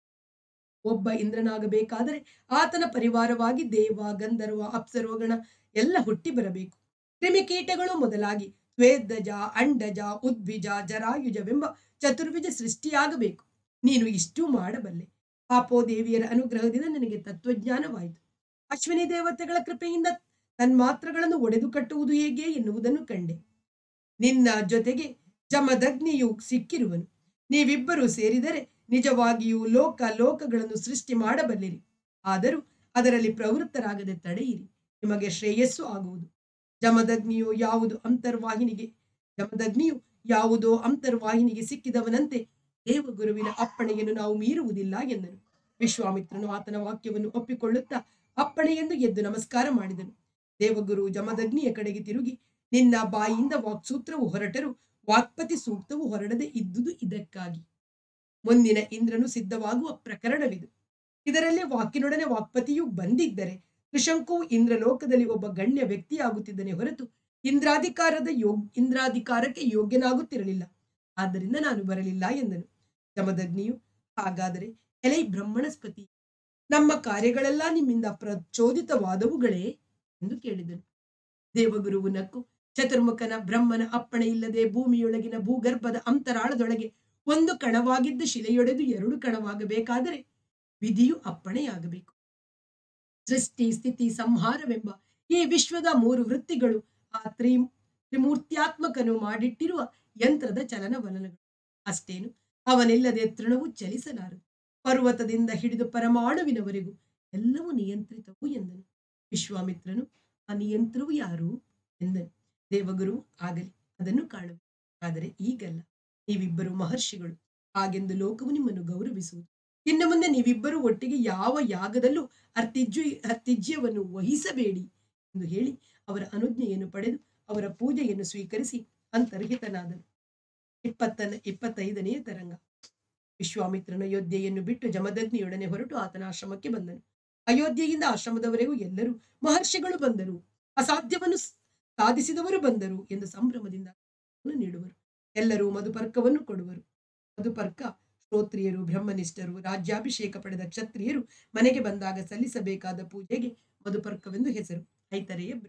ಒಬ್ಬ ಇಂದ್ರನಾಗಬೇಕಾದರೆ ಆತನ ಪರಿವಾರವಾಗಿ ದೇವ ಗಂಧರ್ವ ಅಪ್ಸರೋಗಣ ಎಲ್ಲ ಹುಟ್ಟಿ ಬರಬೇಕು ಕ್ರಿಮಿಕೀಟಗಳು ಮೊದಲಾಗಿ ದ್ವೇದಜ ಅಂಡಜ ಉದ್ವಿಜ ಜರಾಯುಜವೆಂಬ ಚತುರ್ವಿಜ ಸೃಷ್ಟಿಯಾಗಬೇಕು ನೀನು ಇಷ್ಟೂ ಮಾಡಬಲ್ಲೆ ಪಾಪೋದೇವಿಯರ ಅನುಗ್ರಹದಿಂದ ನನಗೆ ತತ್ವಜ್ಞಾನವಾಯಿತು ಅಶ್ವಿನಿ ದೇವತೆಗಳ ಕೃಪೆಯಿಂದ ತನ್ಮಾತ್ರಗಳನ್ನು ಒಡೆದು ಕಟ್ಟುವುದು ಹೇಗೆ ಎನ್ನುವುದನ್ನು ಕಂಡೆ ನಿನ್ನ ಜೊತೆಗೆ ಜಮದಗ್ನಿಯು ಸಿಕ್ಕಿರುವನು ನೀವಿಬ್ಬರೂ ಸೇರಿದರೆ ನಿಜವಾಗಿಯೂ ಲೋಕ ಲೋಕಗಳನ್ನು ಸೃಷ್ಟಿ ಮಾಡಬಲ್ಲಿರಿ ಆದರೂ ಅದರಲ್ಲಿ ಪ್ರವೃತ್ತರಾಗದೆ ತಡೆಯಿರಿ ನಿಮಗೆ ಶ್ರೇಯಸ್ಸು ಆಗುವುದು ಜಮದಗ್ನಿಯು ಯಾವುದು ಅಂತರ್ವಾಹಿನಿಗೆ ಜಮದಗ್ನಿಯು ಯಾವುದೋ ಅಂತರ್ವಾಹಿನಿಗೆ ಸಿಕ್ಕಿದವನಂತೆ ದೇವಗುರುವಿನ ಅಪ್ಪಣೆಯನ್ನು ನಾವು ಮೀರುವುದಿಲ್ಲ ಎಂದನು ವಿಶ್ವಾಮಿತ್ರನು ಆತನ ವಾಕ್ಯವನ್ನು ಒಪ್ಪಿಕೊಳ್ಳುತ್ತಾ ಅಪ್ಪಣೆ ಎಂದು ಎದ್ದು ನಮಸ್ಕಾರ ಮಾಡಿದನು ದೇವಗುರು ಜಮದಗ್ನಿಯ ಕಡೆಗೆ ತಿರುಗಿ ನಿನ್ನ ಬಾಯಿಯಿಂದ ವಾಕ್ಸೂತ್ರವು ಹೊರಟರು ವಾಕ್ಪತಿ ಸೂಕ್ತವು ಹೊರಡದೆ ಇದ್ದುದು ಇದಕ್ಕಾಗಿ ಮುಂದಿನ ಇಂದ್ರನು ಸಿದ್ಧವಾಗುವ ಪ್ರಕರಣವಿದು ಇದರಲ್ಲಿ ವಾಕಿನೊಡನೆ ವಾಕ್ಪತಿಯು ಬಂದಿದ್ದರೆ ತ್ರಿಶಂಕುವು ಇಂದ್ರಲೋಕದಲ್ಲಿ ಒಬ್ಬ ಗಣ್ಯ ವ್ಯಕ್ತಿಯಾಗುತ್ತಿದ್ದನೆ ಹೊರತು ಇಂದ್ರಾಧಿಕಾರದ ಯೋಗ್ ಇಂದ್ರಾಧಿಕಾರಕ್ಕೆ ಯೋಗ್ಯನಾಗುತ್ತಿರಲಿಲ್ಲ ಆದ್ದರಿಂದ ನಾನು ಬರಲಿಲ್ಲ ಎಂದನು ಜಮದಗ್ನಿಯು ಹಾಗಾದರೆ ಎಲೈ ಬ್ರಹ್ಮಣಸ್ಪತಿ ನಮ್ಮ ಕಾರ್ಯಗಳೆಲ್ಲ ನಿಮ್ಮಿಂದ ಪ್ರಚೋದಿತವಾದವುಗಳೇ ಎಂದು ಕೇಳಿದನು ದೇವಗುರುವು ನಕ್ಕು ಚತುರ್ಮುಖನ ಬ್ರಹ್ಮನ ಅಪ್ಪಣೆ ಇಲ್ಲದೆ ಭೂಮಿಯೊಳಗಿನ ಭೂಗರ್ಭದ ಅಂತರಾಳದೊಳಗೆ ಒಂದು ಕಣವಾಗಿದ್ದ ಶಿಲೆಯೊಡೆದು ಎರಡು ಕಣವಾಗಬೇಕಾದರೆ ವಿಧಿಯು ಅಪ್ಪಣೆಯಾಗಬೇಕು ಸೃಷ್ಟಿ ಸ್ಥಿತಿ ಸಂಹಾರವೆಂಬ ಈ ವಿಶ್ವದ ಮೂರು ವೃತ್ತಿಗಳು ಆ ತ್ರಿ ತ್ರಿಮೂರ್ತ್ಯಾತ್ಮಕನು ಮಾಡಿಟ್ಟಿರುವ ಯಂತ್ರದ ಚಲನವಲನಗಳು ಅಷ್ಟೇನು ಅವನಿಲ್ಲದೆ ತೃಣವು ಚಲಿಸಲಾರದು ಪರ್ವತದಿಂದ ಹಿಡಿದು ಪರಮಾಣುವಿನವರೆಗೂ ಎಲ್ಲವೂ ನಿಯಂತ್ರಿತವು ಎಂದನು ವಿಶ್ವಾಮಿತ್ರನು ಆ ನಿಯಂತ್ರವು ಯಾರು ಎಂದನು ದೇವಗುರು ಆಗಲಿ ಅದನ್ನು ಕಾಣುವೆ ಆದರೆ ಈಗಲ್ಲ ನೀವಿಬ್ಬರು ಮಹರ್ಷಿಗಳು ಹಾಗೆಂದು ಲೋಕವು ನಿಮ್ಮನ್ನು ಗೌರವಿಸುವುದು ಇನ್ನು ಮುಂದೆ ನೀವಿಬ್ಬರು ಒಟ್ಟಿಗೆ ಯಾವ ಯಾಗದಲ್ಲೂ ಅರ್ತಿಜ್ಯ ಅರ್ತಿಜ್ಯವನ್ನು ವಹಿಸಬೇಡಿ ಎಂದು ಹೇಳಿ ಅವರ ಅನುಜ್ಞೆಯನ್ನು ಪಡೆದು ಅವರ ಪೂಜೆಯನ್ನು ಸ್ವೀಕರಿಸಿ ಅಂತರ್ಹಿತನಾದನು ಇಪ್ಪತ್ತನ ಇಪ್ಪತ್ತೈದನೆಯ ತರಂಗ ವಿಶ್ವಾಮಿತ್ರನ ಅಯೋಧ್ಯೆಯನ್ನು ಬಿಟ್ಟು ಜಮದಗ್ನಿಯೊಡನೆ ಹೊರಟು ಆತನ ಆಶ್ರಮಕ್ಕೆ ಬಂದನು ಅಯೋಧ್ಯೆಯಿಂದ ಆಶ್ರಮದವರೆಗೂ ಎಲ್ಲರೂ ಮಹರ್ಷಿಗಳು ಬಂದರು ಅಸಾಧ್ಯವನ್ನು ಸಾಧಿಸಿದವರು ಬಂದರು ಎಂದು ಸಂಭ್ರಮದಿಂದ ನೀಡುವರು ಎಲ್ಲರೂ ಮಧುಪರ್ಕವನ್ನು ಕೊಡುವರು ಮಧುಪರ್ಕ ಶ್ರೋತ್ರಿಯರು ಬ್ರಹ್ಮನಿಷ್ಠರು ರಾಜ್ಯಾಭಿಷೇಕ ಪಡೆದ ಕ್ಷತ್ರಿಯರು ಮನೆಗೆ ಬಂದಾಗ ಸಲ್ಲಿಸಬೇಕಾದ ಪೂಜೆಗೆ ಮಧುಪರ್ಕವೆಂದು ಹೆಸರು ಐತರೆಯ ಬ್ರಹ್ಮ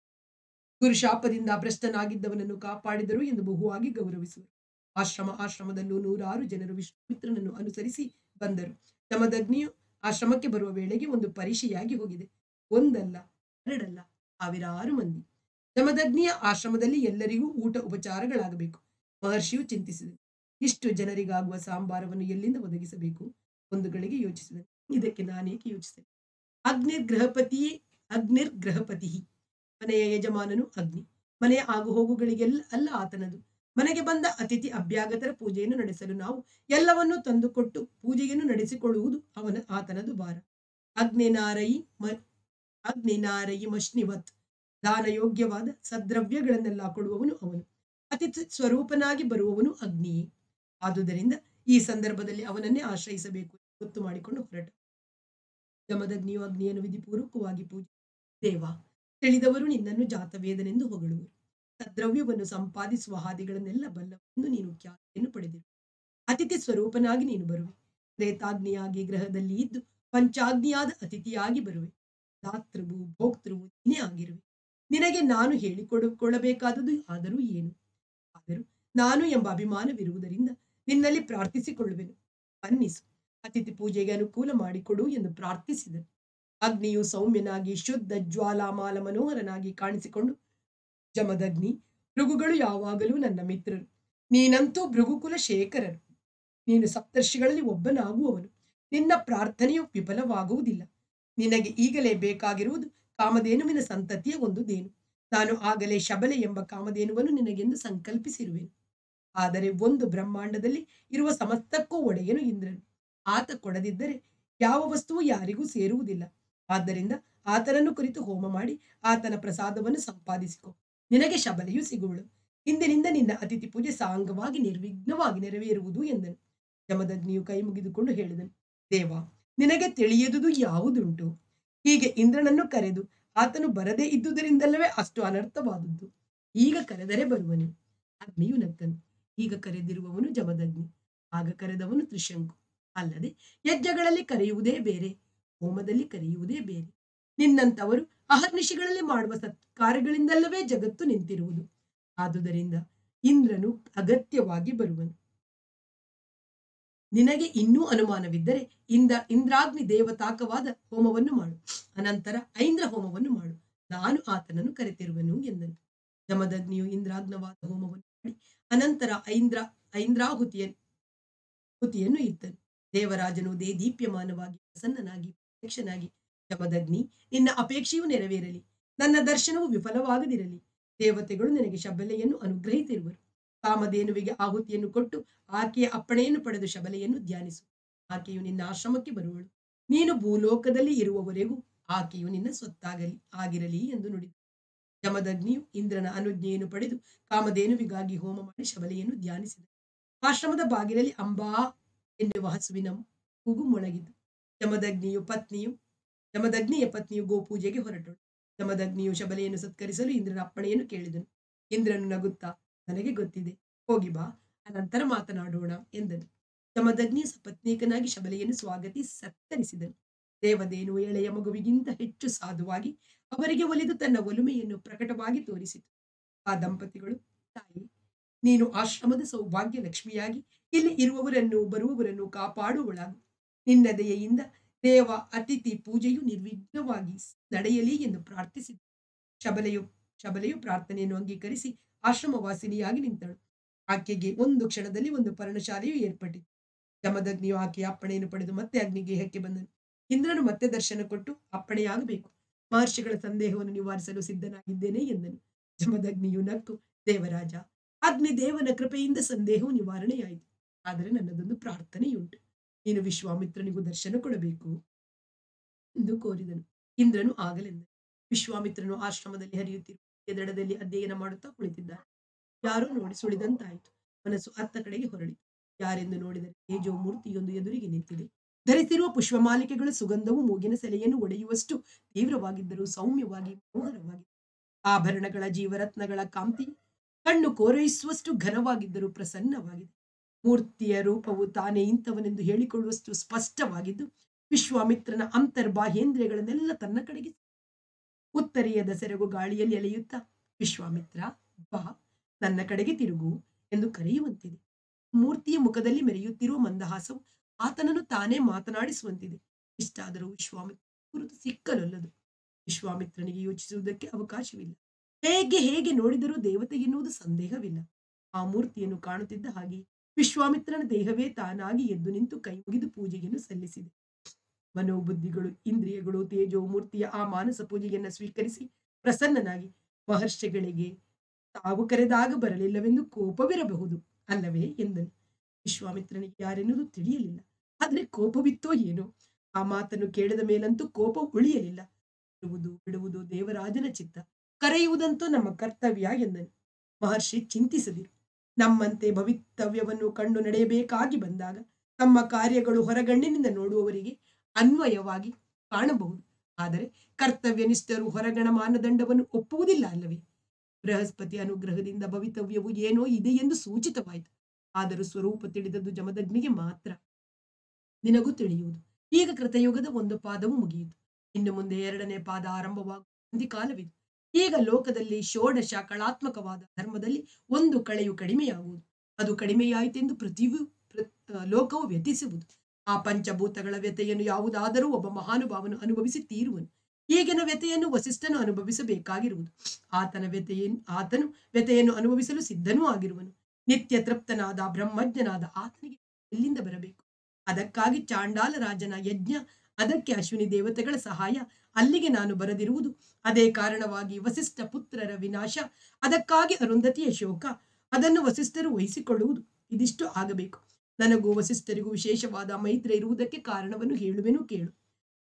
ಗುರುಶಾಪದಿಂದ ಭ್ರಷ್ಟನಾಗಿದ್ದವನನ್ನು ಕಾಪಾಡಿದರು ಎಂದು ಬಹುವಾಗಿ ಗೌರವಿಸುವರು ಆಶ್ರಮ ಆಶ್ರಮದಲ್ಲೂ ನೂರಾರು ಜನರು ವಿಶ್ವಾಮಿತ್ರನನ್ನು ಅನುಸರಿಸಿ ಬಂದರು ಜಮದಗ್ನಿಯು ಆಶ್ರಮಕ್ಕೆ ಬರುವ ವೇಳೆಗೆ ಒಂದು ಪರಿಷೆಯಾಗಿ ಹೋಗಿದೆ ಒಂದಲ್ಲ ಎರಡಲ್ಲ ಸಾವಿರಾರು ಮಂದಿ ಜಮದಗ್ನಿಯ ಆಶ್ರಮದಲ್ಲಿ ಎಲ್ಲರಿಗೂ ಊಟ ಉಪಚಾರಗಳಾಗಬೇಕು ಮಹರ್ಷಿಯು ಚಿಂತಿಸಿದನು ಇಷ್ಟು ಜನರಿಗಾಗುವ ಸಾಂಬಾರವನ್ನು ಎಲ್ಲಿಂದ ಒದಗಿಸಬೇಕು ಒಂದು ಗಳಿಗೆ ಯೋಚಿಸಿದನು ಇದಕ್ಕೆ ನಾನೇಕೆ ಯೋಚಿಸಿದೆ ಅಗ್ನಿರ್ ಗೃಹಪತಿಯೇ ಅಗ್ನಿರ್ ಗೃಹಪತಿ ಮನೆಯ ಯಜಮಾನನು ಅಗ್ನಿ ಮನೆಯ ಆಗು ಹೋಗುಗಳಿಗೆಲ್ಲ ಅಲ್ಲ ಆತನದು ಮನೆಗೆ ಬಂದ ಅತಿಥಿ ಅಭ್ಯಾಗತರ ಪೂಜೆಯನ್ನು ನಡೆಸಲು ನಾವು ಎಲ್ಲವನ್ನೂ ತಂದುಕೊಟ್ಟು ಪೂಜೆಯನ್ನು ನಡೆಸಿಕೊಳ್ಳುವುದು ಅವನ ಆತನದು ಭಾರ ಅಗ್ನಿನಾರಯಿ ಮ ಅಗ್ನಿನಾರಯಿ ಮಶ್ನಿವತ್ ದಾನ ಯೋಗ್ಯವಾದ ಸದ್ರವ್ಯಗಳನ್ನೆಲ್ಲ ಕೊಡುವವನು ಅವನು ಅತಿಥಿ ಸ್ವರೂಪನಾಗಿ ಬರುವವನು ಅಗ್ನಿಯೇ ಆದುದರಿಂದ ಈ ಸಂದರ್ಭದಲ್ಲಿ ಅವನನ್ನೇ ಆಶ್ರಯಿಸಬೇಕು ಗೊತ್ತು ಮಾಡಿಕೊಂಡು ಹೊರಟ ಯಮದಗ್ನಿಯು ಅಗ್ನಿಯನ್ನು ವಿಧಿಪೂರ್ವಕವಾಗಿ ಪೂಜೆ ದೇವ ತಿಳಿದವರು ನಿನ್ನನ್ನು ಜಾತವೇದನೆಂದು ಹೊಗಳುವರು ಸದ್ರವ್ಯವನ್ನು ಸಂಪಾದಿಸುವ ಹಾದಿಗಳನ್ನೆಲ್ಲ ಬಲ್ಲವೆಂದು ನೀನು ಖ್ಯಾತಿಯನ್ನು ಪಡೆದಿರು ಅತಿಥಿ ಸ್ವರೂಪನಾಗಿ ನೀನು ಬರುವೆ ತ್ರೇತಾಗ್ನಿಯಾಗಿ ಗ್ರಹದಲ್ಲಿ ಇದ್ದು ಪಂಚಾಗ್ನಿಯಾದ ಅತಿಥಿಯಾಗಿ ಬರುವೆ ದಾತೃವು ಭೋಕ್ತೃವು ನೀನೇ ಆಗಿರುವೆ ನಿನಗೆ ನಾನು ಹೇಳಿಕೊಡಕೊಳ್ಳಬೇಕಾದುದು ಆದರೂ ಏನು ಆದರೂ ನಾನು ಎಂಬ ಅಭಿಮಾನವಿರುವುದರಿಂದ ನಿನ್ನಲ್ಲಿ ಪ್ರಾರ್ಥಿಸಿಕೊಳ್ಳುವೆನು ಮನ್ನಿಸು ಅತಿಥಿ ಪೂಜೆಗೆ ಅನುಕೂಲ ಮಾಡಿಕೊಡು ಎಂದು ಪ್ರಾರ್ಥಿಸಿದನು ಅಗ್ನಿಯು ಸೌಮ್ಯನಾಗಿ ಶುದ್ಧ ಜ್ವಾಲಾಮಾಲ ಮನೋಹರನಾಗಿ ಕಾಣಿಸಿಕೊಂಡು ಜಮದಗ್ನಿ ಭೃಗುಗಳು ಯಾವಾಗಲೂ ನನ್ನ ಮಿತ್ರರು ನೀನಂತೂ ಭೃಗುಕುಲ ಶೇಖರರು ನೀನು ಸಪ್ತರ್ಷಿಗಳಲ್ಲಿ ಒಬ್ಬನಾಗುವವನು ನಿನ್ನ ಪ್ರಾರ್ಥನೆಯು ವಿಫಲವಾಗುವುದಿಲ್ಲ ನಿನಗೆ ಈಗಲೇ ಬೇಕಾಗಿರುವುದು ಕಾಮಧೇನುವಿನ ಸಂತತಿಯ ಒಂದು ದೇನು ನಾನು ಆಗಲೇ ಶಬಲೆ ಎಂಬ ಕಾಮಧೇನುವನ್ನು ನಿನಗೆಂದು ಸಂಕಲ್ಪಿಸಿರುವೆನು ಆದರೆ ಒಂದು ಬ್ರಹ್ಮಾಂಡದಲ್ಲಿ ಇರುವ ಸಮಸ್ತಕ್ಕೂ ಒಡೆಯನು ಇಂದ್ರನು ಆತ ಕೊಡದಿದ್ದರೆ ಯಾವ ವಸ್ತುವು ಯಾರಿಗೂ ಸೇರುವುದಿಲ್ಲ ಆದ್ದರಿಂದ ಆತನನ್ನು ಕುರಿತು ಹೋಮ ಮಾಡಿ ಆತನ ಪ್ರಸಾದವನ್ನು ಸಂಪಾದಿಸಿಕೊ ನಿನಗೆ ಶಬಲೆಯೂ ಸಿಗುವಳು ಇಂದಿನಿಂದ ನಿನ್ನ ಅತಿಥಿ ಪೂಜೆ ಸಾಂಗವಾಗಿ ನಿರ್ವಿಘ್ನವಾಗಿ ನೆರವೇರುವುದು ಎಂದನು ಜಮದಗ್ನಿಯು ಕೈ ಮುಗಿದುಕೊಂಡು ಹೇಳಿದನು ದೇವ ನಿನಗೆ ತಿಳಿಯದುದು ಯಾವುದುಂಟು ಹೀಗೆ ಇಂದ್ರನನ್ನು ಕರೆದು ಆತನು ಬರದೇ ಇದ್ದುದರಿಂದಲ್ಲವೇ ಅಷ್ಟು ಅನರ್ಥವಾದದ್ದು ಈಗ ಕರೆದರೆ ಬರುವನು ಅಗ್ನಿಯು ನಕ್ಕನು ಈಗ ಕರೆದಿರುವವನು ಜಮದಗ್ನಿ ಆಗ ಕರೆದವನು ತ್ರಿಶಂಕು ಅಲ್ಲದೆ ಯಜ್ಞಗಳಲ್ಲಿ ಕರೆಯುವುದೇ ಬೇರೆ ಹೋಮದಲ್ಲಿ ಕರೆಯುವುದೇ ಬೇರೆ ನಿನ್ನಂತವರು ಅಹರ್ನಿಶಿಗಳಲ್ಲಿ ಮಾಡುವ ಸತ್ಕಾರ್ಯಗಳಿಂದಲ್ಲವೇ ಜಗತ್ತು ನಿಂತಿರುವುದು ಆದುದರಿಂದ ಇಂದ್ರನು ಅಗತ್ಯವಾಗಿ ಬರುವನು ನಿನಗೆ ಇನ್ನೂ ಅನುಮಾನವಿದ್ದರೆ ಇಂದ ಇಂದ್ರಾಗ್ನಿ ದೇವತಾಕವಾದ ಹೋಮವನ್ನು ಮಾಡು ಅನಂತರ ಐಂದ್ರ ಹೋಮವನ್ನು ಮಾಡು ನಾನು ಆತನನ್ನು ಕರೆತಿರುವನು ಎಂದನು ಜಮದಗ್ನಿಯು ಇಂದ್ರಾಗ್ನವಾದ ಹೋಮವನ್ನು ಮಾಡಿ ಅನಂತರ ಐಂದ್ರ ಐಂದ್ರಾಹುತಿಯ ಹುತಿಯನ್ನು ಇತ್ತನು ದೇವರಾಜನು ದೇ ದೀಪ್ಯಮಾನವಾಗಿ ಪ್ರಸನ್ನನಾಗಿ ಪ್ರತ್ಯಕ್ಷನಾಗಿ ಜಮದಗ್ನಿ ನಿನ್ನ ಅಪೇಕ್ಷೆಯು ನೆರವೇರಲಿ ನನ್ನ ದರ್ಶನವು ವಿಫಲವಾಗದಿರಲಿ ದೇವತೆಗಳು ನಿನಗೆ ಶಬಲೆಯನ್ನು ಅನುಗ್ರಹಿಸಿರುವರು ಕಾಮಧೇನುವಿಗೆ ಆಹುತಿಯನ್ನು ಕೊಟ್ಟು ಆಕೆಯ ಅಪ್ಪಣೆಯನ್ನು ಪಡೆದು ಶಬಲೆಯನ್ನು ಧ್ಯಾನಿಸು ಆಕೆಯು ನಿನ್ನ ಆಶ್ರಮಕ್ಕೆ ಬರುವಳು ನೀನು ಭೂಲೋಕದಲ್ಲಿ ಇರುವವರೆಗೂ ಆಕೆಯು ನಿನ್ನ ಸ್ವತ್ತಾಗಲಿ ಆಗಿರಲಿ ಎಂದು ನುಡಿದ ಜಮದಗ್ನಿಯು ಇಂದ್ರನ ಅನುಜ್ಞೆಯನ್ನು ಪಡೆದು ಕಾಮಧೇನುವಿಗಾಗಿ ಹೋಮ ಮಾಡಿ ಶಬಲೆಯನ್ನು ಧ್ಯಾನಿಸಿದ ಆಶ್ರಮದ ಬಾಗಿಲಲ್ಲಿ ಅಂಬಾ ಎನ್ನುವ ಹಸುವಿನ ಕೂಗು ಮೊಳಗಿತು ಜಮದಗ್ನಿಯು ಪತ್ನಿಯು ಜಮದಗ್ನಿಯ ಪತ್ನಿಯು ಗೋಪೂಜೆಗೆ ಹೊರಟಳು ಜಮದಗ್ನಿಯು ಶಬಲೆಯನ್ನು ಸತ್ಕರಿಸಲು ಇಂದ್ರನ ಅಪ್ಪಣೆಯನ್ನು ಕೇಳಿದನು ಇಂದ್ರನು ನಗುತ್ತಾ ನನಗೆ ಗೊತ್ತಿದೆ ಹೋಗಿ ಬಾ ಅನಂತರ ಮಾತನಾಡೋಣ ಎಂದನು ಜಮದಗ್ನಿಯ ಸಪತ್ನೀಕನಾಗಿ ಶಬಲೆಯನ್ನು ಸ್ವಾಗತಿ ಸತ್ಕರಿಸಿದನು ದೇವದೇನು ಎಳೆಯ ಮಗುವಿಗಿಂತ ಹೆಚ್ಚು ಸಾಧುವಾಗಿ ಅವರಿಗೆ ಒಲಿದು ತನ್ನ ಒಲುಮೆಯನ್ನು ಪ್ರಕಟವಾಗಿ ತೋರಿಸಿತು ಆ ದಂಪತಿಗಳು ತಾಯಿ ನೀನು ಆಶ್ರಮದ ಸೌಭಾಗ್ಯ ಲಕ್ಷ್ಮಿಯಾಗಿ ಇಲ್ಲಿ ಇರುವವರನ್ನು ಬರುವವರನ್ನು ಕಾಪಾಡುವಳಾಗು ನಿನ್ನ ದಯೆಯಿಂದ ದೇವ ಅತಿಥಿ ಪೂಜೆಯು ನಿರ್ವಿಘ್ನವಾಗಿ ನಡೆಯಲಿ ಎಂದು ಪ್ರಾರ್ಥಿಸಿದ ಶಬಲೆಯು ಶಬಲೆಯು ಪ್ರಾರ್ಥನೆಯನ್ನು ಅಂಗೀಕರಿಸಿ ಆಶ್ರಮವಾಸಿನಿಯಾಗಿ ನಿಂತಳು ಆಕೆಗೆ ಒಂದು ಕ್ಷಣದಲ್ಲಿ ಒಂದು ಪರ್ಣಶಾಲೆಯು ಏರ್ಪಟ್ಟಿತು ಜಮದಗ್ನಿಯು ಆಕೆಯ ಅಪ್ಪಣೆಯನ್ನು ಪಡೆದು ಮತ್ತೆ ಅಗ್ನಿಗೇಹಕ್ಕೆ ಬಂದನು ಇಂದ್ರನು ಮತ್ತೆ ದರ್ಶನ ಕೊಟ್ಟು ಅಪ್ಪಣೆಯಾಗಬೇಕು ಮಹರ್ಷಿಗಳ ಸಂದೇಹವನ್ನು ನಿವಾರಿಸಲು ಸಿದ್ಧನಾಗಿದ್ದೇನೆ ಎಂದನು ಜಮದಗ್ನಿಯು ನಕ್ಕು ದೇವರಾಜ ಅಗ್ನಿ ದೇವನ ಕೃಪೆಯಿಂದ ಸಂದೇಹವು ನಿವಾರಣೆಯಾಯಿತು ಆದರೆ ನನ್ನದೊಂದು ಪ್ರಾರ್ಥನೆಯುಂಟು ನೀನು ವಿಶ್ವಾಮಿತ್ರನಿಗೂ ದರ್ಶನ ಕೊಡಬೇಕು ಎಂದು ಕೋರಿದನು ಇಂದ್ರನು ಆಗಲೆಂದನು ವಿಶ್ವಾಮಿತ್ರನು ಆಶ್ರಮದಲ್ಲಿ ಹರಿಯುತ್ತಿರುವ ದಡದಲ್ಲಿ ಅಧ್ಯಯನ ಮಾಡುತ್ತಾ ಕುಳಿತಿದ್ದಾನೆ ಯಾರೋ ನೋಡಿ ಸುಳಿದಂತಾಯಿತು ಮನಸ್ಸು ಅತ್ತ ಕಡೆಗೆ ಹೊರಳಿತು ಯಾರೆಂದು ನೋಡಿದರೆ ತೇಜೋ ಮೂರ್ತಿಯೊಂದು ಎದುರಿಗೆ ನಿಂತಿದೆ ಧರಿಸಿರುವ ಪುಷ್ಪಮಾಲಿಕೆಗಳ ಸುಗಂಧವು ಮೂಗಿನ ಸೆಲೆಯನ್ನು ಒಡೆಯುವಷ್ಟು ತೀವ್ರವಾಗಿದ್ದರೂ ಸೌಮ್ಯವಾಗಿ ಮನೋಹರವಾಗಿ ಆಭರಣಗಳ ಜೀವರತ್ನಗಳ ಕಾಂತಿ ಕಣ್ಣು ಕೋರೈಸುವಷ್ಟು ಘನವಾಗಿದ್ದರೂ ಪ್ರಸನ್ನವಾಗಿದೆ ಮೂರ್ತಿಯ ರೂಪವು ತಾನೇ ಇಂಥವನೆಂದು ಹೇಳಿಕೊಳ್ಳುವಷ್ಟು ಸ್ಪಷ್ಟವಾಗಿದ್ದು ವಿಶ್ವಾಮಿತ್ರನ ಅಂತರ್ಬಾಹ್ಯೇಂದ್ರಿಯಗಳನ್ನೆಲ್ಲ ತನ್ನ ಕಡೆಗೆ ಉತ್ತರೀಯದ ಸೆರಗು ಗಾಳಿಯಲ್ಲಿ ಅಲೆಯುತ್ತಾ ವಿಶ್ವಾಮಿತ್ರ ಬಾ ನನ್ನ ಕಡೆಗೆ ತಿರುಗು ಎಂದು ಕರೆಯುವಂತಿದೆ ಮೂರ್ತಿಯ ಮುಖದಲ್ಲಿ ಮೆರೆಯುತ್ತಿರುವ ಮಂದಹಾಸವು ಆತನನ್ನು ತಾನೇ ಮಾತನಾಡಿಸುವಂತಿದೆ ಇಷ್ಟಾದರೂ ವಿಶ್ವಾಮಿತ್ರ ಕುರಿತು ಸಿಕ್ಕಲೊಲ್ಲದು ವಿಶ್ವಾಮಿತ್ರನಿಗೆ ಯೋಚಿಸುವುದಕ್ಕೆ ಅವಕಾಶವಿಲ್ಲ ಹೇಗೆ ಹೇಗೆ ನೋಡಿದರೂ ದೇವತೆ ಎನ್ನುವುದು ಸಂದೇಹವಿಲ್ಲ ಆ ಮೂರ್ತಿಯನ್ನು ಕಾಣುತ್ತಿದ್ದ ಹಾಗೆ ವಿಶ್ವಾಮಿತ್ರನ ದೇಹವೇ ತಾನಾಗಿ ಎದ್ದು ನಿಂತು ಕೈ ಮುಗಿದು ಪೂಜೆಯನ್ನು ಸಲ್ಲಿಸಿದೆ ಮನೋಬುದ್ಧಿಗಳು ಇಂದ್ರಿಯಗಳು ತೇಜೋ ಮೂರ್ತಿಯ ಆ ಮಾನಸ ಪೂಜೆಯನ್ನು ಸ್ವೀಕರಿಸಿ ಪ್ರಸನ್ನನಾಗಿ ಮಹರ್ಷಿಗಳಿಗೆ ತಾವು ಕರೆದಾಗ ಬರಲಿಲ್ಲವೆಂದು ಕೋಪವಿರಬಹುದು ಅಲ್ಲವೇ ಎಂದನು ವಿಶ್ವಾಮಿತ್ರನಿಗೆ ಯಾರೆನ್ನುವುದು ತಿಳಿಯಲಿಲ್ಲ ಆದರೆ ಕೋಪವಿತ್ತೋ ಏನೋ ಆ ಮಾತನ್ನು ಕೇಳಿದ ಮೇಲಂತೂ ಕೋಪ ಉಳಿಯಲಿಲ್ಲ ಇರುವುದು ಬಿಡುವುದು ದೇವರಾಜನ ಚಿತ್ತ ಕರೆಯುವುದಂತೂ ನಮ್ಮ ಕರ್ತವ್ಯ ಎಂದನು ಮಹರ್ಷಿ ಚಿಂತಿಸದಿರು ನಮ್ಮಂತೆ ಭವಿತವ್ಯವನ್ನು ಕಂಡು ನಡೆಯಬೇಕಾಗಿ ಬಂದಾಗ ತಮ್ಮ ಕಾರ್ಯಗಳು ಹೊರಗಣ್ಣಿನಿಂದ ನೋಡುವವರಿಗೆ ಅನ್ವಯವಾಗಿ ಕಾಣಬಹುದು ಆದರೆ ಕರ್ತವ್ಯನಿಷ್ಠರು ಹೊರಗಣ ಮಾನದಂಡವನ್ನು ಒಪ್ಪುವುದಿಲ್ಲ ಅಲ್ಲವೇ ಬೃಹಸ್ಪತಿ ಅನುಗ್ರಹದಿಂದ ಭವಿತವ್ಯವು ಏನೋ ಇದೆ ಎಂದು ಸೂಚಿತವಾಯಿತು ಆದರೂ ಸ್ವರೂಪ ತಿಳಿದದ್ದು ಜಮದಗ್ನಿಗೆ ಮಾತ್ರ ನಿನಗೂ ತಿಳಿಯುವುದು ಈಗ ಕೃತಯುಗದ ಒಂದು ಪಾದವು ಮುಗಿಯಿತು ಇನ್ನು ಮುಂದೆ ಎರಡನೇ ಪಾದ ಆರಂಭವಾಗುವ ಕಾಲವಿದು ಈಗ ಲೋಕದಲ್ಲಿ ಷೋಡಶ ಕಳಾತ್ಮಕವಾದ ಧರ್ಮದಲ್ಲಿ ಒಂದು ಕಳೆಯು ಕಡಿಮೆಯಾಗುವುದು ಅದು ಕಡಿಮೆಯಾಯಿತೆಂದು ಪೃಥ್ವಿಯು ಲೋಕವು ವ್ಯತಿಸುವುದು ಆ ಪಂಚಭೂತಗಳ ವ್ಯತೆಯನ್ನು ಯಾವುದಾದರೂ ಒಬ್ಬ ಮಹಾನುಭಾವನು ಅನುಭವಿಸಿ ತೀರುವನು ಈಗಿನ ವ್ಯತೆಯನ್ನು ವಸಿಷ್ಠನು ಅನುಭವಿಸಬೇಕಾಗಿರುವುದು ಆತನ ವ್ಯತೆಯನ್ನು ಆತನು ವ್ಯತೆಯನ್ನು ಅನುಭವಿಸಲು ಸಿದ್ಧನೂ ಆಗಿರುವನು ನಿತ್ಯ ತೃಪ್ತನಾದ ಬ್ರಹ್ಮಜ್ಞನಾದ ಆತನಿಗೆ ಎಲ್ಲಿಂದ ಬರಬೇಕು ಅದಕ್ಕಾಗಿ ಚಾಂಡಾಲ ರಾಜನ ಯಜ್ಞ ಅದಕ್ಕೆ ಅಶ್ವಿನಿ ದೇವತೆಗಳ ಸಹಾಯ ಅಲ್ಲಿಗೆ ನಾನು ಬರದಿರುವುದು ಅದೇ ಕಾರಣವಾಗಿ ವಸಿಷ್ಠ ಪುತ್ರರ ವಿನಾಶ ಅದಕ್ಕಾಗಿ ಅರುಂಧತಿಯ ಶೋಕ ಅದನ್ನು ವಸಿಷ್ಠರು ವಹಿಸಿಕೊಳ್ಳುವುದು ಇದಿಷ್ಟು ಆಗಬೇಕು ನನಗೂ ವಸಿಷ್ಠರಿಗೂ ವಿಶೇಷವಾದ ಮೈತ್ರಿ ಇರುವುದಕ್ಕೆ ಕಾರಣವನ್ನು ಹೇಳುವೆನು ಕೇಳು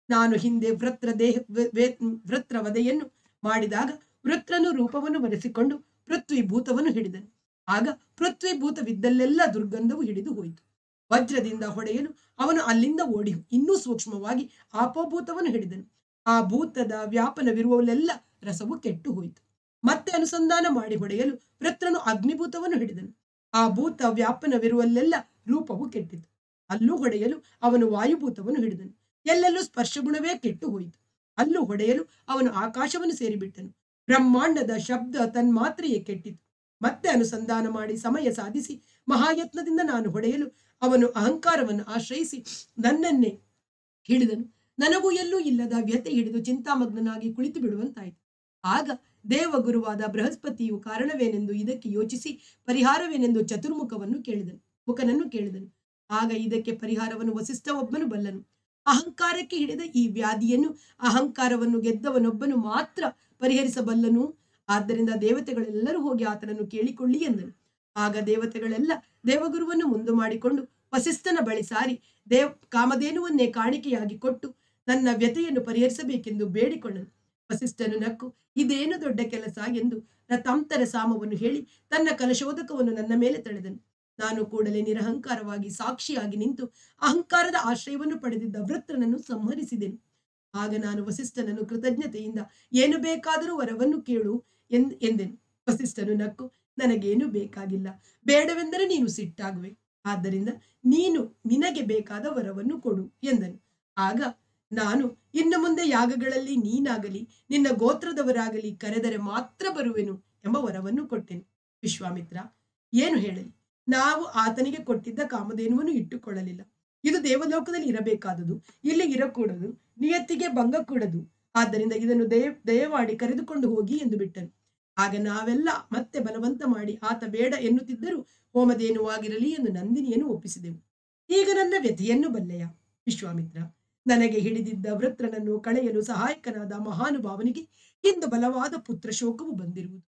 ನಾನು ಹಿಂದೆ ವೃತ್ರ ದೇಹ ವ- ವೇ- ವೃತ್ರ ವಧೆಯನ್ನು ಮಾಡಿದಾಗ ವೃತ್ರನು ರೂಪವನ್ನು ಬರೆಸಿಕೊಂಡು ಪೃಥ್ವಿಭೂತವನ್ನು ಹಿಡಿದನು ಆಗ ಪೃಥ್ವಿಭೂತವಿದ್ದಲ್ಲೆಲ್ಲ ದುರ್ಗಂಧವು ಹಿಡಿದು ಹೋಯಿತು ವಜ್ರದಿಂದ ಹೊಡೆಯಲು ಅವನು ಅಲ್ಲಿಂದ ಓಡಿ ಇನ್ನೂ ಸೂಕ್ಷ್ಮವಾಗಿ ಆಪೋಭೂತವನ್ನು ಹಿಡಿದನು ಆ ಭೂತದ ವ್ಯಾಪನವಿರುವಲ್ಲೆಲ್ಲ ರಸವು ಕೆಟ್ಟು ಹೋಯಿತು ಮತ್ತೆ ಅನುಸಂಧಾನ ಮಾಡಿ ಹೊಡೆಯಲು ವೃತ್ರನು ಅಗ್ನಿಭೂತವನ್ನು ಹಿಡಿದನು ಆ ಭೂತ ವ್ಯಾಪನವಿರುವಲ್ಲೆಲ್ಲ ರೂಪವು ಕೆಟ್ಟಿತು ಅಲ್ಲೂ ಹೊಡೆಯಲು ಅವನು ವಾಯುಭೂತವನ್ನು ಹಿಡಿದನು ಎಲ್ಲೆಲ್ಲೂ ಸ್ಪರ್ಶಗುಣವೇ ಕೆಟ್ಟು ಹೋಯಿತು ಅಲ್ಲೂ ಹೊಡೆಯಲು ಅವನು ಆಕಾಶವನ್ನು ಸೇರಿಬಿಟ್ಟನು ಬ್ರಹ್ಮಾಂಡದ ಶಬ್ದ ತನ್ಮಾತ್ರೆಯೇ ಕೆಟ್ಟಿತು ಮತ್ತೆ ಅನುಸಂಧಾನ ಮಾಡಿ ಸಮಯ ಸಾಧಿಸಿ ಮಹಾಯತ್ನದಿಂದ ನಾನು ಹೊಡೆಯಲು ಅವನು ಅಹಂಕಾರವನ್ನು ಆಶ್ರಯಿಸಿ ನನ್ನನ್ನೇ ಹಿಡಿದನು ನನಗೂ ಎಲ್ಲೂ ಇಲ್ಲದ ವ್ಯತೆ ಹಿಡಿದು ಚಿಂತಾಮಗ್ನನಾಗಿ ಕುಳಿತು ಬಿಡುವಂತಾಯಿತು ಆಗ ದೇವಗುರುವಾದ ಬೃಹಸ್ಪತಿಯು ಕಾರಣವೇನೆಂದು ಇದಕ್ಕೆ ಯೋಚಿಸಿ ಪರಿಹಾರವೇನೆಂದು ಚತುರ್ಮುಖವನ್ನು ಕೇಳಿದನು ಮುಖನನ್ನು ಕೇಳಿದನು ಆಗ ಇದಕ್ಕೆ ಪರಿಹಾರವನ್ನು ವಸಿಷ್ಠ ಒಬ್ಬನು ಬಲ್ಲನು ಅಹಂಕಾರಕ್ಕೆ ಹಿಡಿದ ಈ ವ್ಯಾಧಿಯನ್ನು ಅಹಂಕಾರವನ್ನು ಗೆದ್ದವನೊಬ್ಬನು ಮಾತ್ರ ಪರಿಹರಿಸಬಲ್ಲನು ಆದ್ದರಿಂದ ದೇವತೆಗಳೆಲ್ಲರೂ ಹೋಗಿ ಆತನನ್ನು ಕೇಳಿಕೊಳ್ಳಿ ಎಂದನು ಆಗ ದೇವತೆಗಳೆಲ್ಲ ದೇವಗುರುವನ್ನು ಮುಂದು ಮಾಡಿಕೊಂಡು ವಸಿಷ್ಠನ ಬಳಿ ಸಾರಿ ದೇವ್ ಕಾಮಧೇನುವನ್ನೇ ಕಾಣಿಕೆಯಾಗಿ ಕೊಟ್ಟು ನನ್ನ ವ್ಯತೆಯನ್ನು ಪರಿಹರಿಸಬೇಕೆಂದು ಬೇಡಿಕೊಂಡನು ವಸಿಷ್ಠನು ನಕ್ಕು ಇದೇನು ದೊಡ್ಡ ಕೆಲಸ ಎಂದು ರಥಾಂತರ ಸಾಮವನ್ನು ಹೇಳಿ ತನ್ನ ಕಲಶೋದಕವನ್ನು ನನ್ನ ಮೇಲೆ ತಳೆದನು ನಾನು ಕೂಡಲೇ ನಿರಹಂಕಾರವಾಗಿ ಸಾಕ್ಷಿಯಾಗಿ ನಿಂತು ಅಹಂಕಾರದ ಆಶ್ರಯವನ್ನು ಪಡೆದಿದ್ದ ವೃತ್ರನನ್ನು ಸಂಹರಿಸಿದೆನು ಆಗ ನಾನು ವಸಿಷ್ಠನನ್ನು ಕೃತಜ್ಞತೆಯಿಂದ ಏನು ಬೇಕಾದರೂ ವರವನ್ನು ಕೇಳು ಎಂದ್ ಎಂದೆನು ವಸಿಷ್ಠನು ನಕ್ಕು ನನಗೇನು ಬೇಕಾಗಿಲ್ಲ ಬೇಡವೆಂದರೆ ನೀನು ಸಿಟ್ಟಾಗುವೆ ಆದ್ದರಿಂದ ನೀನು ನಿನಗೆ ಬೇಕಾದ ವರವನ್ನು ಕೊಡು ಎಂದನು ಆಗ ನಾನು ಇನ್ನು ಮುಂದೆ ಯಾಗಗಳಲ್ಲಿ ನೀನಾಗಲಿ ನಿನ್ನ ಗೋತ್ರದವರಾಗಲಿ ಕರೆದರೆ ಮಾತ್ರ ಬರುವೆನು ಎಂಬ ವರವನ್ನು ಕೊಟ್ಟೆನು ವಿಶ್ವಾಮಿತ್ರ ಏನು ಹೇಳಲಿ ನಾವು ಆತನಿಗೆ ಕೊಟ್ಟಿದ್ದ ಕಾಮಧೇನುವನ್ನು ಇಟ್ಟುಕೊಳ್ಳಲಿಲ್ಲ ಇದು ದೇವಲೋಕದಲ್ಲಿ ಇರಬೇಕಾದುದು ಇಲ್ಲಿ ಇರಕೂಡದು ನಿಯತ್ತಿಗೆ ಭಂಗ ಕೂಡದು ಆದ್ದರಿಂದ ಇದನ್ನು ದಯ ದಯಮಾಡಿ ಕರೆದುಕೊಂಡು ಹೋಗಿ ಎಂದು ಬಿಟ್ಟನು ಆಗ ನಾವೆಲ್ಲ ಮತ್ತೆ ಬಲವಂತ ಮಾಡಿ ಆತ ಬೇಡ ಎನ್ನುತ್ತಿದ್ದರೂ ಹೋಮಧೇನುವಾಗಿರಲಿ ಎಂದು ನಂದಿನಿಯನ್ನು ಒಪ್ಪಿಸಿದೆವು ಈಗ ನನ್ನ ವ್ಯಥೆಯನ್ನು ಬಲ್ಲೆಯ ವಿಶ್ವಾಮಿತ್ರ ನನಗೆ ಹಿಡಿದಿದ್ದ ವೃತ್ರನನ್ನು ಕಳೆಯಲು ಸಹಾಯಕನಾದ ಮಹಾನುಭಾವನಿಗೆ ಇಂದು ಬಲವಾದ ಪುತ್ರ ಶೋಕವು ಬಂದಿರುವುದು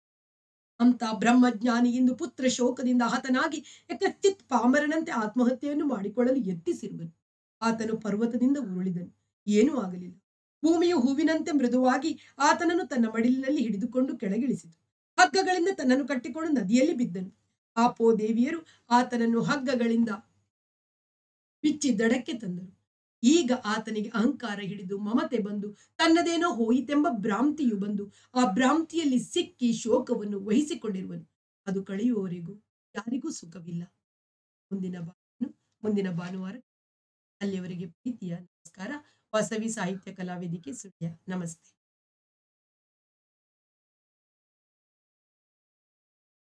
ಅಂತ ಬ್ರಹ್ಮಜ್ಞಾನಿ ಇಂದು ಪುತ್ರ ಶೋಕದಿಂದ ಹತನಾಗಿ ಯಕಶ್ಚಿತ್ ಪಾಮರನಂತೆ ಆತ್ಮಹತ್ಯೆಯನ್ನು ಮಾಡಿಕೊಳ್ಳಲು ಯತ್ನಿಸಿರುವನು ಆತನು ಪರ್ವತದಿಂದ ಉರುಳಿದನು ಏನೂ ಆಗಲಿಲ್ಲ ಭೂಮಿಯು ಹೂವಿನಂತೆ ಮೃದುವಾಗಿ ಆತನನ್ನು ತನ್ನ ಮಡಿಲಿನಲ್ಲಿ ಹಿಡಿದುಕೊಂಡು ಕೆಳಗಿಳಿಸಿತು ಹಗ್ಗಗಳಿಂದ ತನ್ನನ್ನು ಕಟ್ಟಿಕೊಂಡು ನದಿಯಲ್ಲಿ ಬಿದ್ದನು ಆಪೋ ದೇವಿಯರು ಆತನನ್ನು ಹಗ್ಗಗಳಿಂದ ಬಿಚ್ಚಿ ದಡಕ್ಕೆ ತಂದರು ಈಗ ಆತನಿಗೆ ಅಹಂಕಾರ ಹಿಡಿದು ಮಮತೆ ಬಂದು ತನ್ನದೇನೋ ಹೋಯಿತೆಂಬ ಭ್ರಾಂತಿಯು ಬಂದು ಆ ಭ್ರಾಂತಿಯಲ್ಲಿ ಸಿಕ್ಕಿ ಶೋಕವನ್ನು ವಹಿಸಿಕೊಂಡಿರುವನು ಅದು ಕಳೆಯುವವರೆಗೂ ಯಾರಿಗೂ ಸುಖವಿಲ್ಲ ಮುಂದಿನ ಭಾನು ಮುಂದಿನ ಭಾನುವಾರ ಅಲ್ಲಿಯವರೆಗೆ ಪ್ರೀತಿಯ ನಮಸ್ಕಾರ ವಾಸವಿ ಸಾಹಿತ್ಯ ಕಲಾವೇದಿಕೆ ಸುಳ್ಯ ನಮಸ್ತೆ